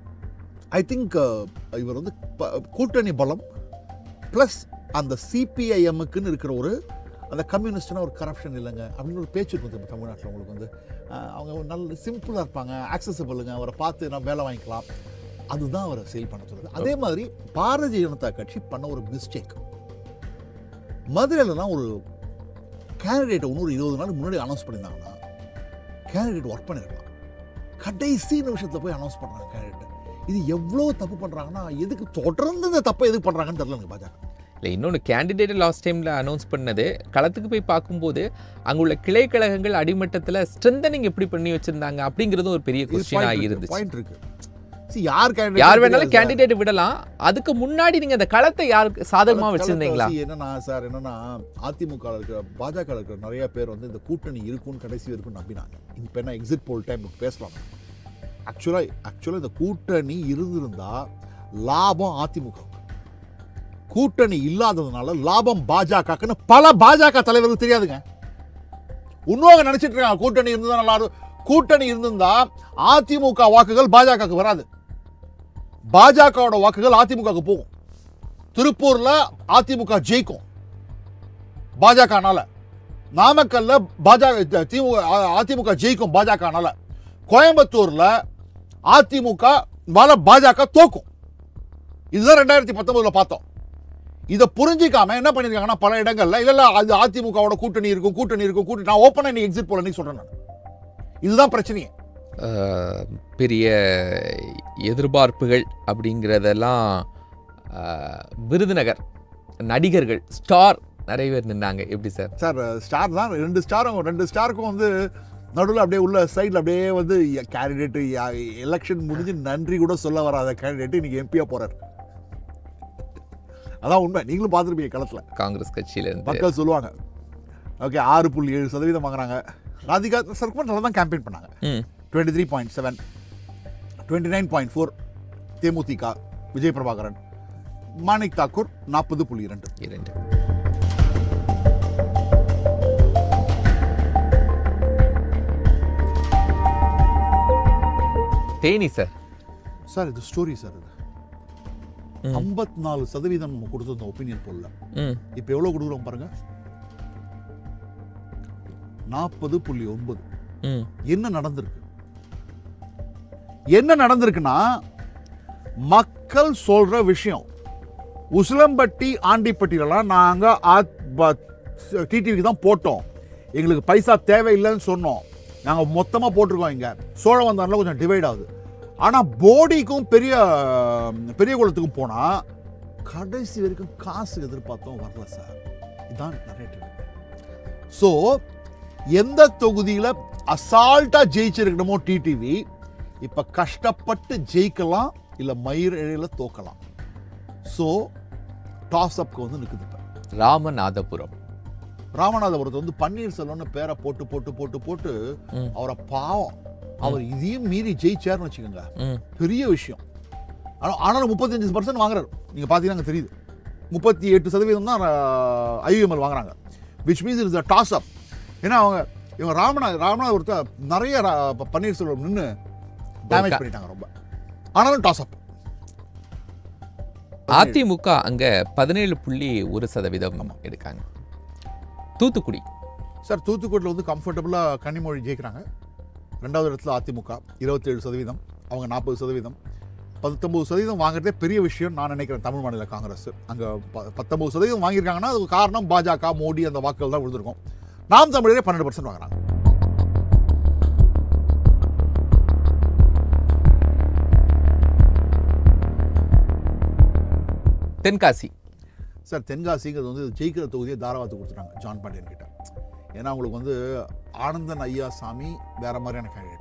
ஐ திங்க் இவர் வந்து ப- கூட்டணி பலம் ப்ளஸ் அந்த சிபிஐஎம்முக்குன்னு இருக்கிற ஒரு அந்த கம்யூனிஸ்ட்னா ஒரு கரப்ஷன் இல்லைங்க அப்படின்னு ஒரு பேச்சு இருக்கும் நம்ம தமிழ்நாட்டில் உங்களுக்கு வந்து அஹ், அவங்க ஒரு நல்ல சிம்பிளாக இருப்பாங்க ஆக்சசபிளுங்க அவரை பார்த்து நம்ம வேலை வாங்கிக்கலாம் அதுதான் அவரை சேல் பண்ண சொல்லுது அதே மாதிரி பாரதிய ஜனதா கட்சி பண்ண ஒரு மிஸ்டேக் மதுரையிலலாம் ஒரு கேண்டிடேட்டை இன்னொரு இருபது நாள் முன்னாடி அனௌன்ஸ் பண்ணியிருந்தாங்கன்னா கேண்டிடேட் ஒர்க் பண்ணிருக்கலாம் கடைசி நிமிஷத்தில் போய் அனௌன்ஸ் பண்ணுறாங்க கேண்டிடேட் இது எவ்வளோ தப்பு பண்ணுறாங்கன்னா எதுக்கு தொடர்ந்து இந்த தப்பை எதுக்கு பண்ணுறாங்கன்னு தெரியல எனக்கு பாஜக இல்லை இன்னொன்று கேண்டிடேட் லாஸ்ட் டைமில் அனௌன்ஸ் பண்ணது களத்துக்கு போய் பார்க்கும்போது அங்கே உள்ள கிளை கழகங்கள் அடிமட்டத்தில் ஸ்ட்ரென்தனிங் எப்படி பண்ணி வச்சிருந்தாங்க அப்படிங்கிறதும் ஒரு பெரிய கொஸ்டினாக இருந்துச்சு பாயிண்ட் இருக்கு See, யார் candidate யார் வேணாலும் தெரியாது கேண்டிடேட் விடலாம் அதுக்கு முன்னாடி நீங்க அந்த களத்தை யாருக்கு சாதகமா கள- வச்சிருந்தீங்களா களத்தை see, என்னன்னா சார் என்னன்னா அதிமுக ல இருக்கிற பாஜக ல இருக்கிற நிறைய பேர் வந்து இந்த கூட்டணி இருக்கும்னு கடைசி வரைக்கும் நம்பினாங்க இப்போ என்ன எக்ஸிட் போல் டைம் பேசலாம் ஆக்சுவலாக ஆக்சுவலாக இந்த கூட்டணி இருந்திருந்தா லாபம் அதிமுக கூட்டணி இல்லாததுனால லாபம் பாஜகக்குன்னு பல பாஜக தலைவர்களுக்கு தெரியாதுங்க இன்னொரு நினைச்சிட்டு இருக்காங்க கூட்டணி இருந்ததா நல்லா இருக்கும் கூட்டணி இருந்திருந்தா அதிமுக வாக்குகள் பாஜகவுக்கு வராது பாஜகவோட வாக்குகள் அதிமுகவுக்கு போகும் திருப்பூர்ல அதிமுக ஜெயிக்கும் பாஜகனால நாமக்கல்ல பாஜக திமுக அதிமுக ஜெயிக்கும் பாஜகனால கோயம்புத்தூர்ல அதிமுக மேல பாஜக தோக்கும் இதுதான் ரெண்டாயிரத்தி பத்தொன்பதுல பார்த்தோம் இதை புரிஞ்சிக்காம என்ன பண்ணிருக்காங்கன்னா பல இடங்கள்ல இல்ல இல்ல அது அதிமுகவோட கூட்டணி இருக்கும் கூட்டணி இருக்கும் கூட்டணி நான் ஓப்பனா இன்னைக்கு எக்ஸிட் போல இன்னைக்கு சொல்றேன் நான் இதுதான் பிரச்சனையே அஹ், பெரிய எதிர்பார்ப்புகள் அப்படிங்கிறதெல்லாம் அஹ், விருதுநகர் நடிகர்கள் ஸ்டார் நிறைய பேர் நின்னாங்க எப்படி சார் சார் ஸ்டார் தான் ரெண்டு ஸ்டாரும் ரெண்டு ஸ்டாருக்கும் வந்து நடுவில் அப்படியே உள்ள சைடில் அப்படியே வந்து கேண்டிடேட்டு எலெக்ஷன் முடிஞ்சு நன்றி கூட சொல்ல வராத கேண்டிடேட் இன்னைக்கு எம்பியாக போறாரு அதான் உண்மை நீங்களும் பார்த்துருப்பீங்க களத்தில் காங்கிரஸ் கட்சியில இருந்து மக்கள் சொல்லுவாங்க ஓகே ஆறு புள்ளி ஏழு சதவீதம் வாங்குறாங்க ராதிகா சர்க்குமன் நல்லா தான் கேம்பெயின் பண்ணாங்க ம், twenty three point seven twenty nine point four தேமுதிக விஜய் பிரபாகரன் மாணிக் தாக்கூர் நாற்பது புள்ளி இரண்டு இரண்டு தேனி சார் சார் இது ஸ்டோரி சார் இது ம். ஐம்பத்தி நாலு சதவீதம் நம்ம கொடுத்துருந்தோம் ஒப்பீனியன் போல்ல ம் இப்போ எவ்வளோ கொடுக்குறோம் பாருங்க நாற்பது புள்ளி ஒன்பது ம் என்ன நடந்திருக்கு என்ன நடந்திருக்குன்னா மக்கள் சொல்ற விஷயம் உசிலம்பட்டி ஆண்டிப்பட்டியிலலாம் நாங்கள் டிடிவிக்கு தான் போட்டோம் எங்களுக்கு பைசா தேவையில்லைன்னு சொன்னோம் நாங்கள் மொத்தமாக போட்டிருக்கோம் இங்கே சோழவந்தானில் கொஞ்சம் டிவைட் ஆகுது ஆனால் போடிக்கும் பெரிய பெரிய குளத்துக்கும் போனால் கடைசி வரைக்கும் காசு எதிர்பார்த்தோம் வரல சார் இதுதான் நரேட்டிவ் ஸோ எந்த தொகுதியில் அசால்ட்டாக ஜெயிச்சிருக்கணுமோ டிடிவி இப்போ கஷ்டப்பட்டு ஜெயிக்கலாம் இல்லை மயிர் இழையில் தோக்கலாம் ஸோ டாஸ் அப்க்கு வந்து நிற்குது இப்போ ராமநாதபுரம் ராமநாதபுரத்தை வந்து பன்னீர்செல்வம்னு பேரை போட்டு போட்டு போட்டு போட்டு ம். அவரை பாவம் அவர் இதையும் மீறி ஜெயிச்சாருன்னு வச்சுக்கோங்க ம் பெரிய விஷயம் ஆனால் ஆனாலும் முப்பத்தஞ்சு பர்சன்ட் வாங்குறாரு நீங்கள் பார்த்தீங்கன்னா தெரியுது முப்பத்தி எட்டு சதவீதம் தான் ஐயுஎம்எல் வாங்குறாங்க which means it's a toss up ஏன்னா அவங்க இவங்க ராமநாத ராமநாதபுரத்தை நிறைய ரா- ப- பன்னீர்செல்வம் நின்று டேமேஜ் ஒரு க- பண்ணிட்டாங்க ரொம்ப ஆனாலும் டாஸ் அப் அதிமுக அங்க பதினேழு புள்ளி ஒரு சதவீதம் எடுக்காங்க தூத்துக்குடி சார் தூத்துக்குடியில் வந்து கம்ஃபர்டபுளாக கன்னிமொழி ஜெயிக்கிறாங்க ரெண்டாவது இடத்துல அதிமுக இருபத்தேழு சதவீதம் அவங்க நாற்பது சதவீதம் பத்தொம்பது சதவீதம் வாங்குறதே பெரிய விஷயம் நான் நினைக்கிறேன் தமிழ் மாநில காங்கிரஸ் அங்கே ப பத்தொம்பது சதவீதம் வாங்கியிருக்காங்கன்னா அதுக்கு காரணம் பாஜக மோடி அந்த வாக்குகள் தான் விழுந்திருக்கும் நாம் தமிழரே பன்னெண்டு பர்சன்ட் வாங்குறாங்க தென்காசி சார் தென்காசிங்கிறது வந்து ஜெயிக்கிற தொகுதியை தாராவாத்து கொடுத்துட்டாங்க ஜான் பாண்டியன் கிட்ட ஏன்னா அவங்களுக்கு வந்து ஆனந்தன் ஐயா சாமி வேற மாதிரியான கேண்டிடேட்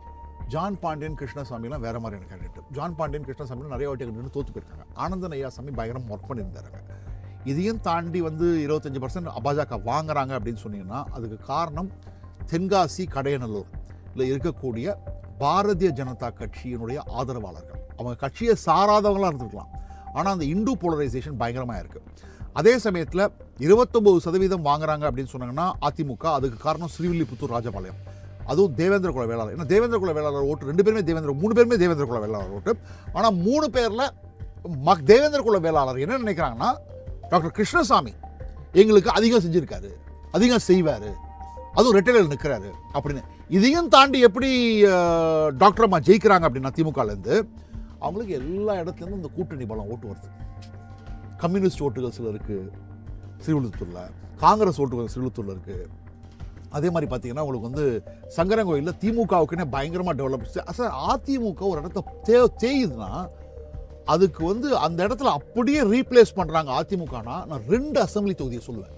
ஜான் பாண்டியன் கிருஷ்ணசாமிலாம் வேற மாதிரியான கேண்டிடேட் ஜான் பாண்டியன் கிருஷ்ணசாமிலாம் நிறைய வாட்டி நின்று தோத்து போயிருக்காங்க ஆனந்தன் ஐயா சாமி பயங்கரம் ஒர்க் பண்ணியிருந்தாருங்க இதையும் தாண்டி வந்து இருபத்தஞ்சு பர்சன்ட் பாஜக வாங்குறாங்க அப்படின்னு சொன்னீங்கன்னா அதுக்கு காரணம் தென்காசி கடையநல்லூர் இல்லை இருக்கக்கூடிய பாரதிய ஜனதா கட்சியினுடைய ஆதரவாளர்கள் அவங்க கட்சியை சாராதவங்களாக இருந்திருக்கலாம் ஆனால் அந்த இந்து போலரைசேஷன் பயங்கரமாக இருக்குது அதே சமயத்தில் இருபத்தொம்பது சதவீதம் வாங்குறாங்க அப்படின்னு சொன்னாங்கன்னா அதிமுக அதுக்கு காரணம் ஸ்ரீவில்லிபுத்தூர் ராஜபாளையம் அதுவும் தேவேந்திர குல வேளாளர் ஏன்னா தேவேந்திர குல வேளாளர் ஓட்டு ரெண்டு பேருமே தேவேந்திர மூணு பேருமே தேவேந்திர குல வேளாளர் ஓட்டு ஆனால் மூணு பேரில் மக் தேவேந்திர குல வேளாளர் என்ன நினைக்கிறாங்கன்னா டாக்டர் கிருஷ்ணசாமி எங்களுக்கு அதிகம் செஞ்சுருக்காரு அதிகம் செய்வார் அதுவும் ரெட்டையில் நிற்கிறாரு அப்படின்னு இதையும் தாண்டி எப்படி அஹ், டாக்டர் அம்மா ஜெயிக்கிறாங்க அப்படின்னா திமுகலேருந்து அவங்களுக்கு எல்லா இடத்துலேருந்து இந்த கூட்டணி பலம் ஓட்டு வருது கம்யூனிஸ்ட் ஓட்டுகள் சில இருக்குது ஸ்ரீவிழுத்தூரில் காங்கிரஸ் ஓட்டுகள் ஸ்ரீவிழுத்தூரில் இருக்குது அதே மாதிரி பார்த்தீங்கன்னா உங்களுக்கு வந்து சங்கரங்கோயிலில் திமுகவுக்குன்னே பயங்கரமாக டெவலப் சார் அதிமுக ஒரு இடத்த தே தேயுதுன்னா அதுக்கு வந்து அந்த இடத்துல அப்படியே ரீப்ளேஸ் பண்ணுறாங்க அதிமுகனா நான் ரெண்டு அசெம்பிளி தொகுதியை சொல்லுவேன்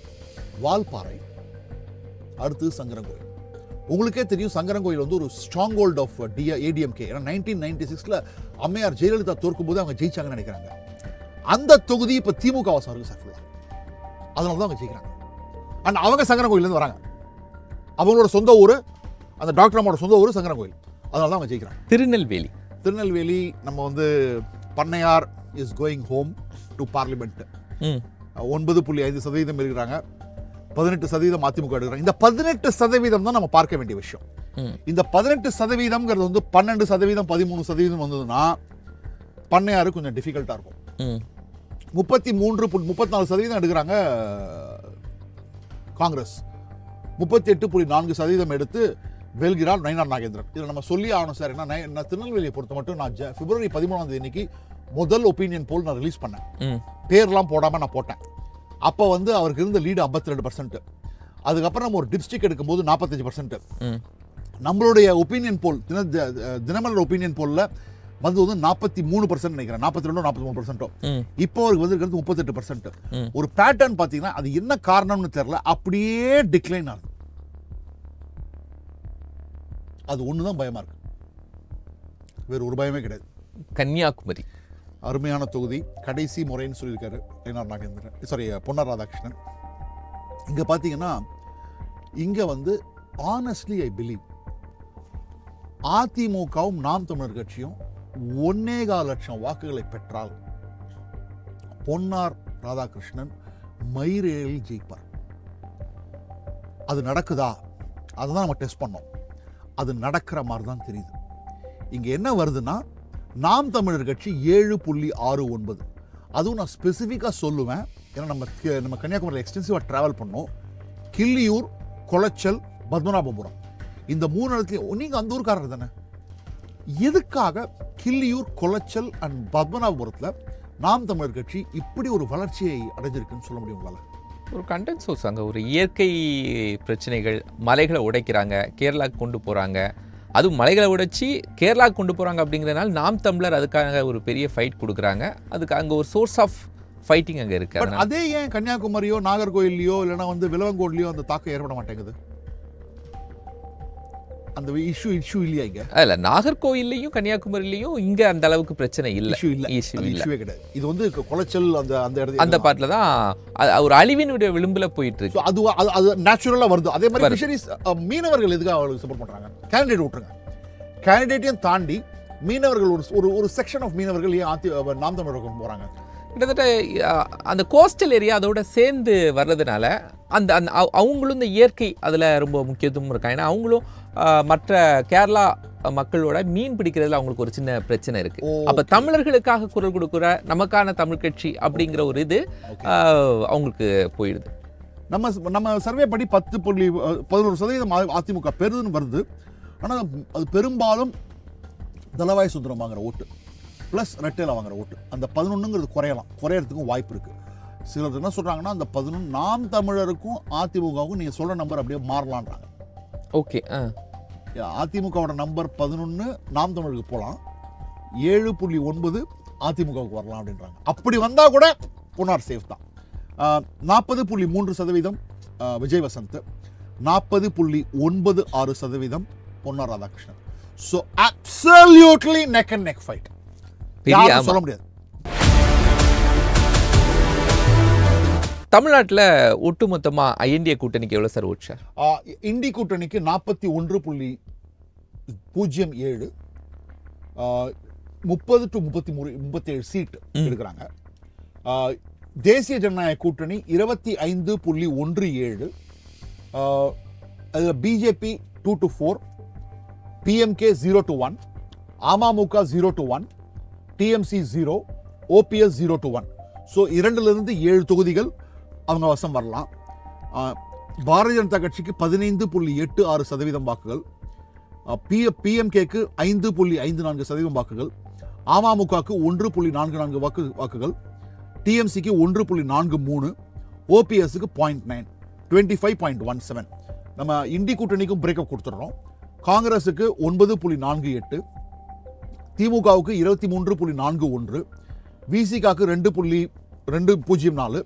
வால்பாறை அடுத்து சங்கரங்கோயில் உங்களுக்கே தெரியும் சங்கரங்கோயில் வந்து ஒரு stronghold of DA ADMK ஏன்னா நைன்டீன் நைன்டி சிக்ஸில் அம்மையார் ஜெயலலிதா தோற்கும் போது அவங்க ஜெயிச்சாங்கன்னு நினைக்கிறாங்க அந்த தொகுதி இப்போ திமுக வாசம் இருக்கு சார் ஃபுல்லாக அதனால தான் அவங்க ஜெயிக்கிறாங்க அண்ட் அவங்க சங்கரங்கோயிலேருந்து வராங்க அவங்களோட சொந்த ஊர் அந்த டாக்டர் அம்மாவோட சொந்த ஊர் சங்கரங்கோயில் அதனால தான் அவங்க ஜெயிக்கிறாங்க திருநெல்வேலி திருநெல்வேலி நம்ம வந்து பண்ணையார் is going home to parliament ம் ஒன்பது புள்ளி ஐந்து சதவீதம் இருக்கிறாங்க பதினெட்டு சதவீதம் அதிமுக எடுக்கிறாங்க இந்த பதினெட்டு சதவீதம் தான் நம்ம பார்க்க வேண்டிய விஷயம் ம் இந்த பதினெட்டு சதவீதம்ங்கிறது வந்து பன்னெண்டு சதவீதம் பதிமூணு சதவீதம் வந்ததுன்னா பண்ணையாறு கொஞ்சம் டிஃபிகல்ட்டாக இருக்கும் ம் முப்பத்தி மூன்று புள்ளி முப்பத்தி நாலு சதவீதம் எடுக்கிறாங்க காங்கிரஸ் முப்பத்தி எட்டு புள்ளி நான்கு சதவீதம் எடுத்து வெல்கிறார் நயினார் நாகேந்திரன் இதில் நம்ம சொல்லி ஆகணும் சார் ஏன்னா நை- நான் திருநெல்வேலியை பொறுத்த மட்டும் நான் ஜ- பிப்ரவரி பதிமூணாம் தேதி அன்னைக்கு முதல் ஒப்பீனியன் போல் நான் ரிலீஸ் பண்ணேன் ம் பேர்லாம் போடாமல் நான் போட்டேன் அப்போ வந்து அவருக்கு இருந்த லீடு ஐம்பத்தி ரெண்டு பர்சன்ட் அதுக்கப்புறம் நம்ம ஒரு டிப்ஸ்டிக் எடுக்கும்போது நாற்பத்தஞ்சு பர்சன்ட் ம் நம்மளுடைய ஒப்பீனியன் போல் தின தி- தினமலர் ஒப்பீனியன் போலில் வந்து வந்து நாற்பத்தி மூணு பர்சன்ட் நினைக்கிறேன் நாற்பத்தி ரெண்டோ நாற்பத்தி மூணு பர்சன்ட்டோ ம் இப்போ அவருக்கு வந்திருக்கிறது முப்பத்தெட்டு பர்சன்ட் ம். ஒரு பேட்டர்ன் பார்த்தீங்கன்னா அது என்ன காரணம்னு தெரியல அப்படியே டிக்ளைன் ஆகுது அது ஒன்று தான் பயமா இருக்கு வேறு ஒரு பயமே கிடையாது கன்னியாகுமரி அருமையான தொகுதி கடைசி முறைன்னு சொல்லியிருக்காரு என்ஆர் நாகேந்திரன் சாரி பொன்னர் ராதாகிருஷ்ணன் இங்கே பார்த்தீங்கன்னா இங்கே வந்து ஆனஸ்ட்லி ஐ பிலீவ் அதிமுகவும் நாம் தமிழர் கட்சியும் ஒன்னேகால் லட்சம் வாக்குகளை பெற்றால் பொன்னார் ராதாகிருஷ்ணன் மயிரேழில் ஜெயிப்பார் அது நடக்குதா அதை தான் நம்ம டெஸ்ட் பண்ணோம் அது நடக்கிற மாதிரி தான் தெரியுது இங்கே என்ன வருதுன்னா நாம் தமிழர் கட்சி ஏழு புள்ளி ஆறு ஒன்பது அதுவும் நான் ஸ்பெசிஃபிக்காக சொல்லுவேன் ஏன்னா நம்ம க- நம்ம கன்னியாகுமரியில் எக்ஸ்டென்சிவாக ட்ராவல் பண்ணோம் கிள்ளியூர் குளச்சல் பத்மநாபபுரம் இந்த மூணு இடத்துலையும் நீங்கள் அந்த ஊர்க்காரர் தானே எதுக்காக கிள்ளியூர் குளச்சல் அண்ட் பத்மநாபபுரத்தில் நாம் தமிழர் கட்சி இப்படி ஒரு வளர்ச்சியை அடைஞ்சிருக்குன்னு சொல்ல முடியும் உங்களால் ஒரு கண்டென்ட் சோர்ஸ் அங்கே ஒரு இயற்கை பிரச்சனைகள் மலைகளை உடைக்கிறாங்க கேரளாக்கு கொண்டு போகிறாங்க அதுவும் மலைகளை உடைச்சி கேரளாக்கு கொண்டு போகிறாங்க அப்படிங்கிறதுனால நாம் தமிழர் அதுக்காக ஒரு பெரிய ஃபைட் கொடுக்குறாங்க அதுக்கு அங்கே ஒரு சோர்ஸ் ஆஃப் ஃபைட்டிங் அங்கே இருக்கு பட் அதனால அதே ஏன் கன்னியாகுமரியோ நாகர்கோயில்லையோ இல்லைன்னா வந்து விலவங்கோட்லையோ அந்த தாக்கம் ஏற்பட மாட்டேங்குது அந்த இஷ்யூ இஷ்யூ இல்லையா இங்க அதில் நாகர்கோயில்லையும் கன்னியாகுமரியிலையும் இங்கே அந்த அளவுக்கு பிரச்சனை இல்லை இஷ்யூ இல்ல இஷ்யூ அது இல்லை இஷ்யூவே கிடையாது இது வந்து குலைச்சல் அந்த அந்த இடத்துல அந்த பாட்டில் தான் அது ஒரு அழிவினுடைய விளிம்பில் போயிட்டு இருக்கு So, அது அது அது நேச்சுரலாக வருது அதே மாதிரி வருது. ஃபிஷரிஸ் மீனவர்கள் எதுக்காக அவங்களுக்கு சப்போர்ட் பண்றாங்க கேண்டிடேட் விட்டுருங்க கேண்டிடேட்டையும் தாண்டி மீனவர்கள் ஒரு ஒரு ஒரு செக்ஷன் ஆஃப் மீனவர்கள் ஏன் ஆத்தி அஹ், நாம் தமிழருக்கு போறாங்க கிட்டத்தட்ட அஹ், அந்த கோஸ்டல் ஏரியா அதோட சேர்ந்து வர்றதுனால அந்த அந்த அவ- அவங்களும் இந்த இயற்கை அதில் ரொம்ப முக்கியத்துவம் இருக்காங்க ஏன்னா அவங்களும் அஹ், மற்ற கேரளா மக்களோட மீன் பிடிக்கிறதுல அவங்களுக்கு ஒரு சின்ன பிரச்சனை இருக்கு ஓ, அப்ப தமிழர்களுக்காக குரல் கொடுக்குற நமக்கான தமிழ் கட்சி அப்படிங்கிற ஒரு இது okay. அஹ், அவங்களுக்கு போயிடுது நம்ம நம்ம சர்வே படி பத்து புள்ளி அஹ், பதினோரு சதவீதம் அ- அதிமுக பெருதுன்னு வருது ஆனால் அது பெரும்பாலும் தலவாய் சுந்தரம் வாங்குற ஓட்டு ப்ளஸ் ரெட்டையில் வாங்குற ஓட்டு அந்த பதினொன்றுங்கிறது குறையலாம் குறையறதுக்கும் வாய்ப்பு இருக்கு சிலர் என்ன சொல்றாங்கன்னா அந்த பதினொன்று நாம் தமிழருக்கும் அதிமுகவுக்கும் நீங்கள் சொல்ற நம்பர் அப்படியே மாறலான்றாங்க ஓகே அதிமுகவோட நம்பர் பதினொன்று நாம் தமிழுக்கு போகலாம் ஏழு புள்ளி ஒன்பது அதிமுகவுக்கு வரலாம் அப்படின்றாங்க அப்படி வந்தால் கூட புனார் சேஃப் தான் நாற்பது புள்ளி மூன்று சதவீதம் ஆஹ், விஜய் வசந்த் நாற்பது புள்ளி ஒன்பது ஆறு சதவீதம் Ponnar Radhakrishnan so absolutely neck and neck fight பெரிய யாரும் ஆமா. சொல்ல முடியாது தமிழ்நாட்டுல ஒட்டுமொத்தமா ஐஎன்டிஏ கூட்டணிக்கு எவ்வளவு சார் ஓட் ஷேர் ஆஹ், இண்டி கூட்டணிக்கு நாற்பத்தி ஒன்று புள்ளி பூஜ்ஜியம் ஏழு முப்பது டு முப்பத்தி மூணு முப்பத்தி ஏழு சீட் ம். எடுக்கிறாங்க ஆஹ், தேசிய ஜனநாயக கூட்டணி இருபத்தி ஐந்து புள்ளி ஒன்று ஏழு அதில் BJP two to four PMK zero to one அமமுக zero to one TMC zero OPS zero to one so இரண்டுலேருந்து ஏழு தொகுதிகள் அவங்க வசம் வரலாம் ஆஹ், பாரதிய ஜனதா கட்சிக்கு பதினைந்து புள்ளி எட்டு ஆறு சதவீதம் வாக்குகள் பி பிஎம்கேக்கு ஐந்து புள்ளி ஐந்து நான்கு சதவீதம் வாக்குகள் அமமுகவுக்கு ஒன்று புள்ளி நான்கு நான்கு வாக்கு வாக்குகள் டிஎம்சிக்கு ஒன்று புள்ளி நான்கு மூணு ஓபிஎஸ்க்கு point nine twenty five point one seven நம்ம இண்டி கூட்டணிக்கும் பிரேக்கப் கொடுத்துட்றோம் காங்கிரஸுக்கு ஒன்பது புள்ளி நான்கு எட்டு திமுகவுக்கு இருபத்தி மூன்று புள்ளி நான்கு ஒன்று விசிகாக்கு ரெண்டு புள்ளி ரெண்டு பூஜ்ஜியம் நாலு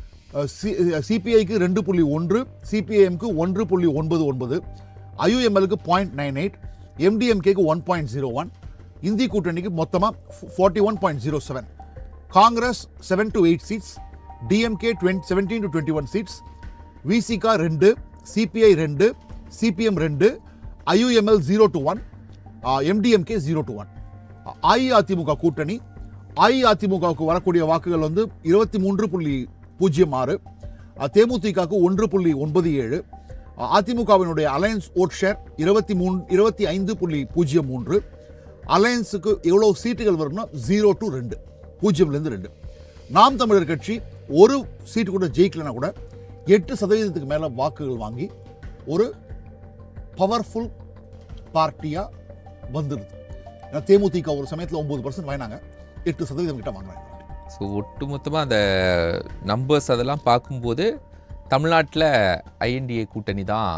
சிபிஐக்கு ரெண்டு புள்ளி ஒன்று சிபிஐஎம்க்கு ஒன்று புள்ளி ஒன்பது ஒன்பது ஐயுஎம்எலுக்கு பாயிண்ட் நைன் எயிட் எம்டிஎம்கேக்கு one point zero one INDI கூட்டணிக்கு மொத்தமாக forty one point zero seven Congress seven to eight seats DMK twenty seventeen to twenty one seats விசிகா ரெண்டு சிபிஐ ரெண்டு சிபிஎம் ரெண்டு IUML zero to one MDMK zero to one அஇஅதிமுக கூட்டணி அஇஅதிமுகவுக்கு வரக்கூடிய வாக்குகள் வந்து இருபத்தி மூன்று புள்ளி பூஜ்ஜியம் ஆறு தேமுதிகவுக்கு ஒன்று புள்ளி ஒன்பது ஏழு அதிமுகவினுடைய அலையன்ஸ் ஓட் ஷேர் இருபத்தி மூணு இருபத்தி ஐந்து புள்ளி பூஜ்ஜியம் மூன்று அலையன்ஸுக்கு எவ்வளோ சீட்டுகள் வரும்னா ஜீரோ டு ரெண்டு பூஜ்ஜியம்லேருந்து ரெண்டு நாம் தமிழர் கட்சி ஒரு சீட்டு கூட ஜெயிக்கலைன்னா கூட எட்டு சதவீதத்துக்கு மேலே வாக்குகள் வாங்கி ஒரு பவர்ஃபுல் பார்ட்டியாக வந்துடுது ஏன்னா தேமுதிக ஒரு சமயத்தில் ஒம்பது பர்சன்ட் வாங்கினாங்க எட்டு சதவீதம் கிட்ட வாங்குறாங்க ஸோ ஒட்டுமொத்தமாக அந்த நம்பர்ஸ் அதெல்லாம் பார்க்கும்போது தமிழ்நாட்டில் ஐஎன்டிஏ கூட்டணி தான்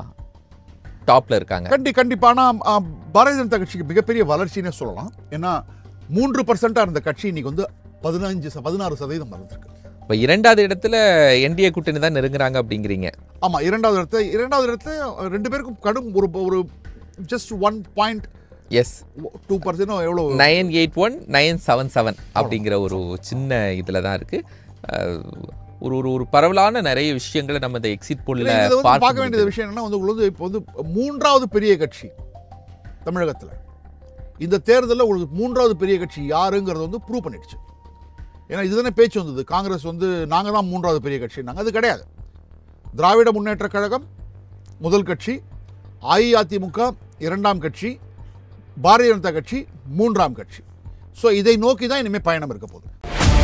டாப்ல இருக்காங்க கண்டி கண்டிப்பான பாரதிய ஜனதா கட்சிக்கு மிகப்பெரிய வளர்ச்சினே சொல்லலாம் ஏன்னா மூன்று பர்சன்டாக இருந்த கட்சி இன்னைக்கு வந்து பதினஞ்சு ச- பதினாறு சதவீதம் வளர்ந்துருக்கு இப்போ இரண்டாவது இடத்துல என்டிஏ கூட்டணி தான் நெருங்குறாங்க அப்படிங்கிறீங்க ஆமாம் இரண்டாவது இடத்துல இரண்டாவது இடத்துல ரெண்டு பேருக்கும் கடும் ஒரு ஒரு just one point S two percent எவ்வளோ nine eight one nine seven seven அப்படிங்கிற ஒரு சின்ன இதில் தான் இருக்கு அஹ், ஒரு ஒரு ஒரு பரவலான நிறைய விஷயங்களை நம்ம இந்த எக்ஸிட் போலில் இதை வந்து பார்க்க பார்க்க வேண்டிய விஷயம் என்னன்னா வந்து உங்களுக்கு வந்து இப்போ வந்து மூன்றாவது பெரிய கட்சி தமிழகத்தில் இந்த தேர்தலில் உங்களுக்கு மூன்றாவது பெரிய கட்சி யாருங்கிறத வந்து ப்ரூவ் பண்ணிடுச்சு ஏன்னா இதுதானே பேச்சு வந்தது காங்கிரஸ் வந்து நாங்கள் தான் மூன்றாவது பெரிய கட்சினாங்க அது கிடையாது திராவிட முன்னேற்ற கழகம் முதல் கட்சி அஇஅதிமுக இரண்டாம் கட்சி பாரதிய ஜனதா கட்சி மூன்றாம் கட்சி ஸோ இதை நோக்கி தான் இனிமேல் பயணம் இருக்க போகுது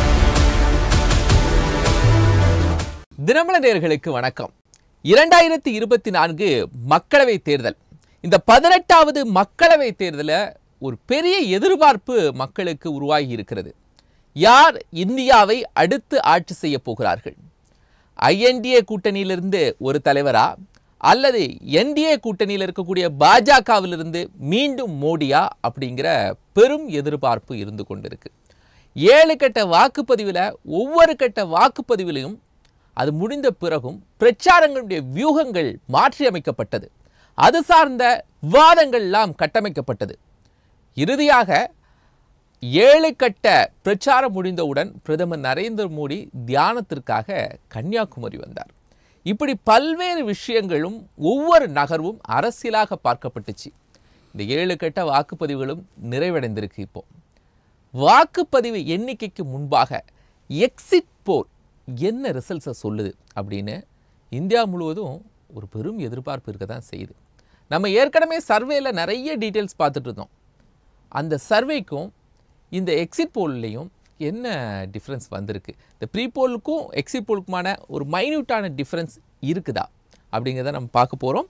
தினமல நேயர்களுக்கு வணக்கம் இரண்டாயிரத்தி இருபத்தி நான்கு மக்களவை தேர்தல் இந்த பதினெட்டாவது மக்களவை தேர்தலில் ஒரு பெரிய எதிர்பார்ப்பு மக்களுக்கு உருவாகி இருக்கிறது யார் இந்தியாவை அடுத்து ஆட்சி செய்ய போகிறார்கள் ஐஎன்டிஏ கூட்டணியிலிருந்து ஒரு தலைவரா அல்லது என்டிஏ கூட்டணியில் இருக்கக்கூடிய பாஜகவிலிருந்து மீண்டும் மோடியா அப்படிங்கிற பெரும் எதிர்பார்ப்பு இருந்து கொண்டிருக்கு ஏழு கட்ட வாக்குப்பதிவில் ஒவ்வொரு கட்ட வாக்குப்பதிவிலையும் அது முடிந்த பிறகும் பிரச்சாரங்களுடைய வியூகங்கள் மாற்றியமைக்கப்பட்டது அது சார்ந்த விவாதங்கள்லாம் கட்டமைக்கப்பட்டது இறுதியாக ஏழு கட்ட பிரச்சாரம் முடிந்தவுடன் பிரதமர் நரேந்திர மோடி தியானத்திற்காக கன்னியாகுமரி வந்தார் இப்படி பல்வேறு விஷயங்களும் ஒவ்வொரு நகர்வும் அரசியலாக பார்க்கப்பட்டுச்சு இந்த ஏழு கட்ட வாக்குப்பதிவுகளும் நிறைவடைந்திருக்கு இப்போ வாக்குப்பதிவு எண்ணிக்கைக்கு முன்பாக எக்ஸிட் போல் என்ன ரிசல்ட்ஸை சொல்லுது அப்படின்னு இந்தியா முழுவதும் ஒரு பெரும் எதிர்பார்ப்பு இருக்க தான் செய்யுது நம்ம ஏற்கனவே சர்வேல நிறைய டீட்டெயில்ஸ் பார்த்துட்டு இருந்தோம் அந்த சர்வேக்கும் இந்த எக்ஸிட் போல்லையும் என்ன டிஃப்ரென்ஸ் வந்திருக்கு இந்த ப்ரீ போலுக்கும் எக்ஸிட் போலுக்குமான ஒரு மைன்யூட்டான டிஃப்ரென்ஸ் இருக்குதா அப்படிங்கிறத நம்ம பார்க்க போகிறோம்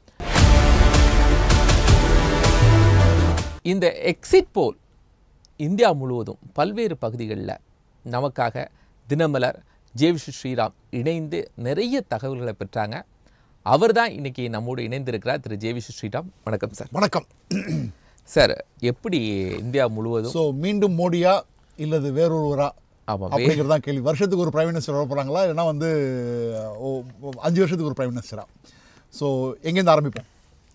இந்த எக்ஸிட் போல் இந்தியா முழுவதும் பல்வேறு பகுதிகளில் நமக்காக தினமலர் ஜேவிஷ் ஸ்ரீராம் இணைந்து நிறைய தகவல்களை பெற்றாங்க அவர் தான் இன்னைக்கு நம்மோடு இணைந்திருக்கிறார் திரு ஜேவிஷ் ஸ்ரீராம் வணக்கம் சார் வணக்கம் சார் எப்படி இந்தியா முழுவதும் ஸோ மீண்டும் மோடியா இல்லது வேறொருவரா ஆமாம் அப்படிங்கிறது தான் கேள்வி வருஷத்துக்கு ஒரு பிரைம் மினிஸ்டர் வர போகிறாங்களா இல்லைன்னா வந்து ஓ, ஓ, அஞ்சு வருஷத்துக்கு ஒரு பிரைம் மினிஸ்டரா ஸோ எங்கேருந்து ஆரம்பிப்போம்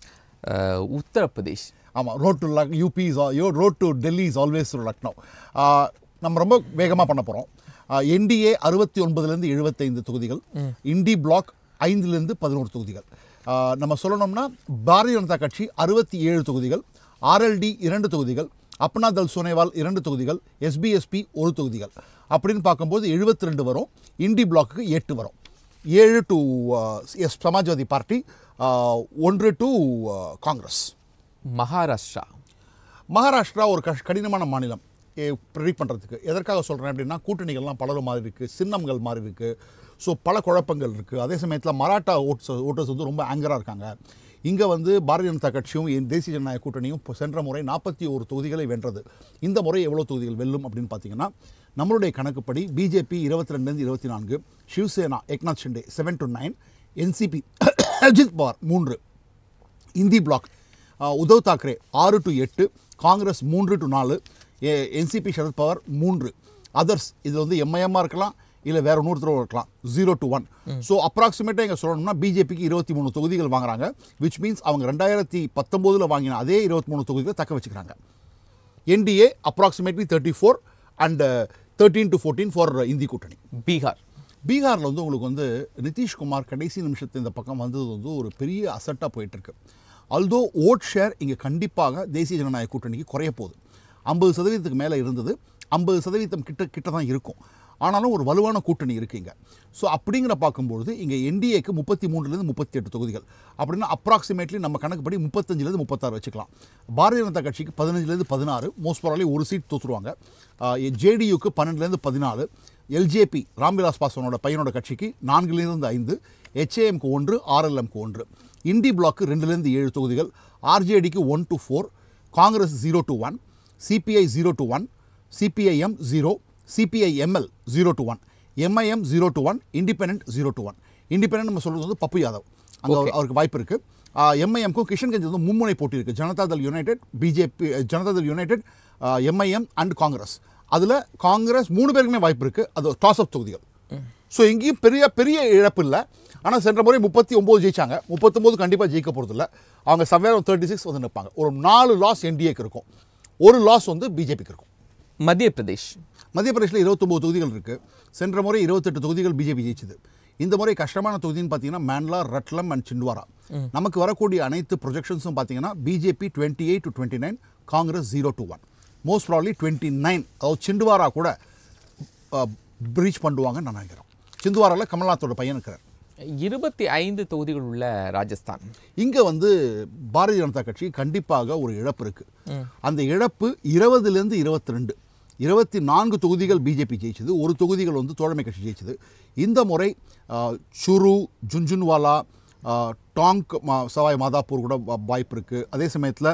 அஹ், உத்தரப்பிரதேஷ் ஆமாம் road to luck UP is yo road to Delhi is always to Lucknow ஆஹ், நம்ம ரொம்ப வேகமாக பண்ண போகிறோம் என்டிஏ அறுபத்தி ஒன்பதுலேருந்து எழுபத்தைந்து தொகுதிகள் இண்டி பிளாக் ஐந்துலேருந்து பதினோரு தொகுதிகள் ஆஹ், நம்ம சொல்லணும்னா பாரதிய ஜனதா கட்சி அறுபத்தி ஏழு தொகுதிகள் ஆர்எல்டி இரண்டு தொகுதிகள் அப்னா தல் சோனேவால் இரண்டு தொகுதிகள் எஸ்பிஎஸ்பி ஒரு தொகுதிகள் அப்படின்னு பார்க்கும்போது எழுபத்தி ரெண்டு வரும் இண்டி பிளாக்குக்கு எட்டு வரும் ஏழு டு எஸ் சமாஜ்வாதி பார்ட்டி ஆஹ், ஒன்று டு காங்கிரஸ் மகாராஷ்டிரா மகாராஷ்டிரா ஒரு கஷ் கடினமான மாநிலம் ப்ரெடிக்ட் பண்ணுறதுக்கு எதற்காக சொல்கிறேன் அப்படின்னா கூட்டணிகள்லாம் பலரும் மாதிரி இருக்குது சின்னங்கள் மாதிரி இருக்குது ஸோ பல குழப்பங்கள் இருக்குது அதே சமயத்தில் மராட்டா ஓட்ஸ் ஓட்டர்ஸ் வந்து ரொம்ப ஆங்கராக இருக்காங்க இங்கே வந்து பாரதிய ஜனதா கட்சியும் என் தேசிய ஜனநாயக கூட்டணியும் இப்போ சென்ற முறை நாற்பத்தி ஒரு தொகுதிகளை வென்றது இந்த முறை எவ்வளோ தொகுதிகள் வெல்லும் அப்படின்னு பார்த்தீங்கன்னா நம்மளுடைய கணக்குப்படி பிஜேபி இருபத்தி ரெண்டுலேருந்து இருபத்தி நான்கு Shiv Sena Eknath Shinde seven to nine NCP Ajith Pawar மூன்று இந்தி பிளாக் அஹ், உத்தவ் தாக்கரே ஆறு டு எட்டு காங்கிரஸ் மூன்று டு நாலு என்சிபி சரத் பவார் மூன்று அதர்ஸ் இதில் வந்து எம்ஐஎம்மாக இருக்கலாம் இல்லை வேற இன்னொருத்தரவும் இருக்கலாம் ஜீரோ டு ஒன் ஸோ அப்ராக்சிமேட்டாக எங்கே சொல்லணும்னா பிஜேபிக்கு இருபத்தி மூணு தொகுதிகள் வாங்குறாங்க விச் மீன்ஸ் அவங்க ரெண்டாயிரத்தி பத்தொம்போதில் வாங்கின அதே இருபத்தி மூணு தொகுதிகளை தக்க வச்சுக்கிறாங்க NDA approximately thirty four and thirteen to fourteen for INDI கூட்டணி பீகார் பீகாரில் வந்து உங்களுக்கு வந்து நிதிஷ்குமார் கடைசி நிமிஷத்து இந்த பக்கம் வந்தது வந்து ஒரு பெரிய அசட்டாக போயிட்டுருக்கு ஆல்தோ ஓட் ஷேர் இங்கே கண்டிப்பாக தேசிய ஜனநாயக கூட்டணிக்கு குறைய போகுது ஐம்பது சதவீதத்துக்கு மேலே இருந்தது ஐம்பது சதவீதம் கிட்ட கிட்ட தான் இருக்கும் ஆனாலும் ஒரு வலுவான கூட்டணி இருக்குது இங்கே ஸோ அப்படிங்கிற பார்க்கும்பொழுது இங்கே என்டிஏக்கு முப்பத்தி மூணுலேருந்து முப்பத்தி எட்டு தொகுதிகள் அப்படின்னா அப்ராக்சிமேட்லி நம்ம கணக்குப்படி முப்பத்தஞ்சிலேருந்து முப்பத்தாறு வச்சுக்கலாம் பாரதிய ஜனதா கட்சிக்கு பதினஞ்சுலேருந்து பதினாறு மோஸ்ட் ப்ராப்ளி ஒரு சீட் தோற்றுருவாங்க ஜேடியுக்கு பன்னெண்டுலேருந்து பதினாலு எல்ஜேபி ராம்விலாஸ் பாஸ்வானோட பையனோட கட்சிக்கு நான்குலேருந்து ஐந்து ஹெச்ஏஎம்க்கு ஒன்று ஆர்எல்எம்க்கு ஒன்று இண்டி பிளாக்கு ரெண்டுலேருந்து ஏழு தொகுதிகள் ஆர்ஜேடிக்கு one to four Congress zero to one CPI zero to one CPIM zero CPIML zero to one MIM zero to one independent zero to one independent நம்ம சொல்கிறது வந்து பப்பு யாதவ் அங்கே அவருக்கு வாய்ப்பு இருக்குது எம்ஐஎம்க்கும் கிஷன்கஞ்ச் வந்து மும்முனை போட்டி இருக்குது Janata Dal United BJP Janata Dal United MIM and Congress அதில் காங்கிரஸ் மூணு பேருக்குமே வாய்ப்பு இருக்குது அது டாஸ் அப் தொகுதிகள் ஸோ எங்கேயும் பெரிய பெரிய இழப்பு இல்லை ஆனால் சென்ற முறை முப்பத்தி ஒம்பது ஜெயிச்சாங்க முப்பத்தொம்போது கண்டிப்பாக ஜெயிக்க போகிறதில்ல அவங்க சவ்வேர் தேர்ட்டி சிக்ஸ் வந்து நிற்பாங்க ஒரு நாலு லாஸ் என்டிஏக்கு இருக்கும் ஒரு லாஸ் வந்து பிஜேபிக்கு இருக்கும் மத்திய பிரதேஷ் மத்திய பிரதேசில் இருபத்தொம்போது தொகுதிகள் இருக்குது சென்ற முறை இருபத்தெட்டு தொகுதிகள் பிஜேபி ஜெயிச்சது இந்த முறை கஷ்டமான தொகுதின்னு பார்த்தீங்கன்னா மேன்லா ரட்லம் அண்ட் சிண்ட்வாரா நமக்கு வரக்கூடிய அனைத்து ப்ரொஜெக்ஷன்ஸும் பார்த்தீங்கன்னா BJP twenty eight to twenty nine Congress zero to one most probably twenty nine அதாவது சிண்டுவாரா கூட பிரீச் பண்ணுவாங்கன்னு நான் நினைக்கிறேன் சிந்துவாராவில் கமல்நாத்தோட பையன் இருக்கிறார் இருபத்தி ஐந்து தொகுதிகள் உள்ள ராஜஸ்தான் இங்கே வந்து பாரதிய ஜனதா கட்சி கண்டிப்பாக ஒரு இழப்பு இருக்குது அந்த இழப்பு இருபதுலேருந்து இருபத்தி ரெண்டு இருபத்தி நான்கு தொகுதிகள் பிஜேபி ஜெயிச்சது ஒரு தொகுதிகள் வந்து தோழமை கட்சி ஜெயிச்சது இந்த முறை ஆஹ், சுரு ஜுன்ஜுன்வாலா ஆஹ், டாங்க் மா- சவாய் மாதாப்பூர் கூட வா- வாய்ப்பு இருக்குது அதே சமயத்தில்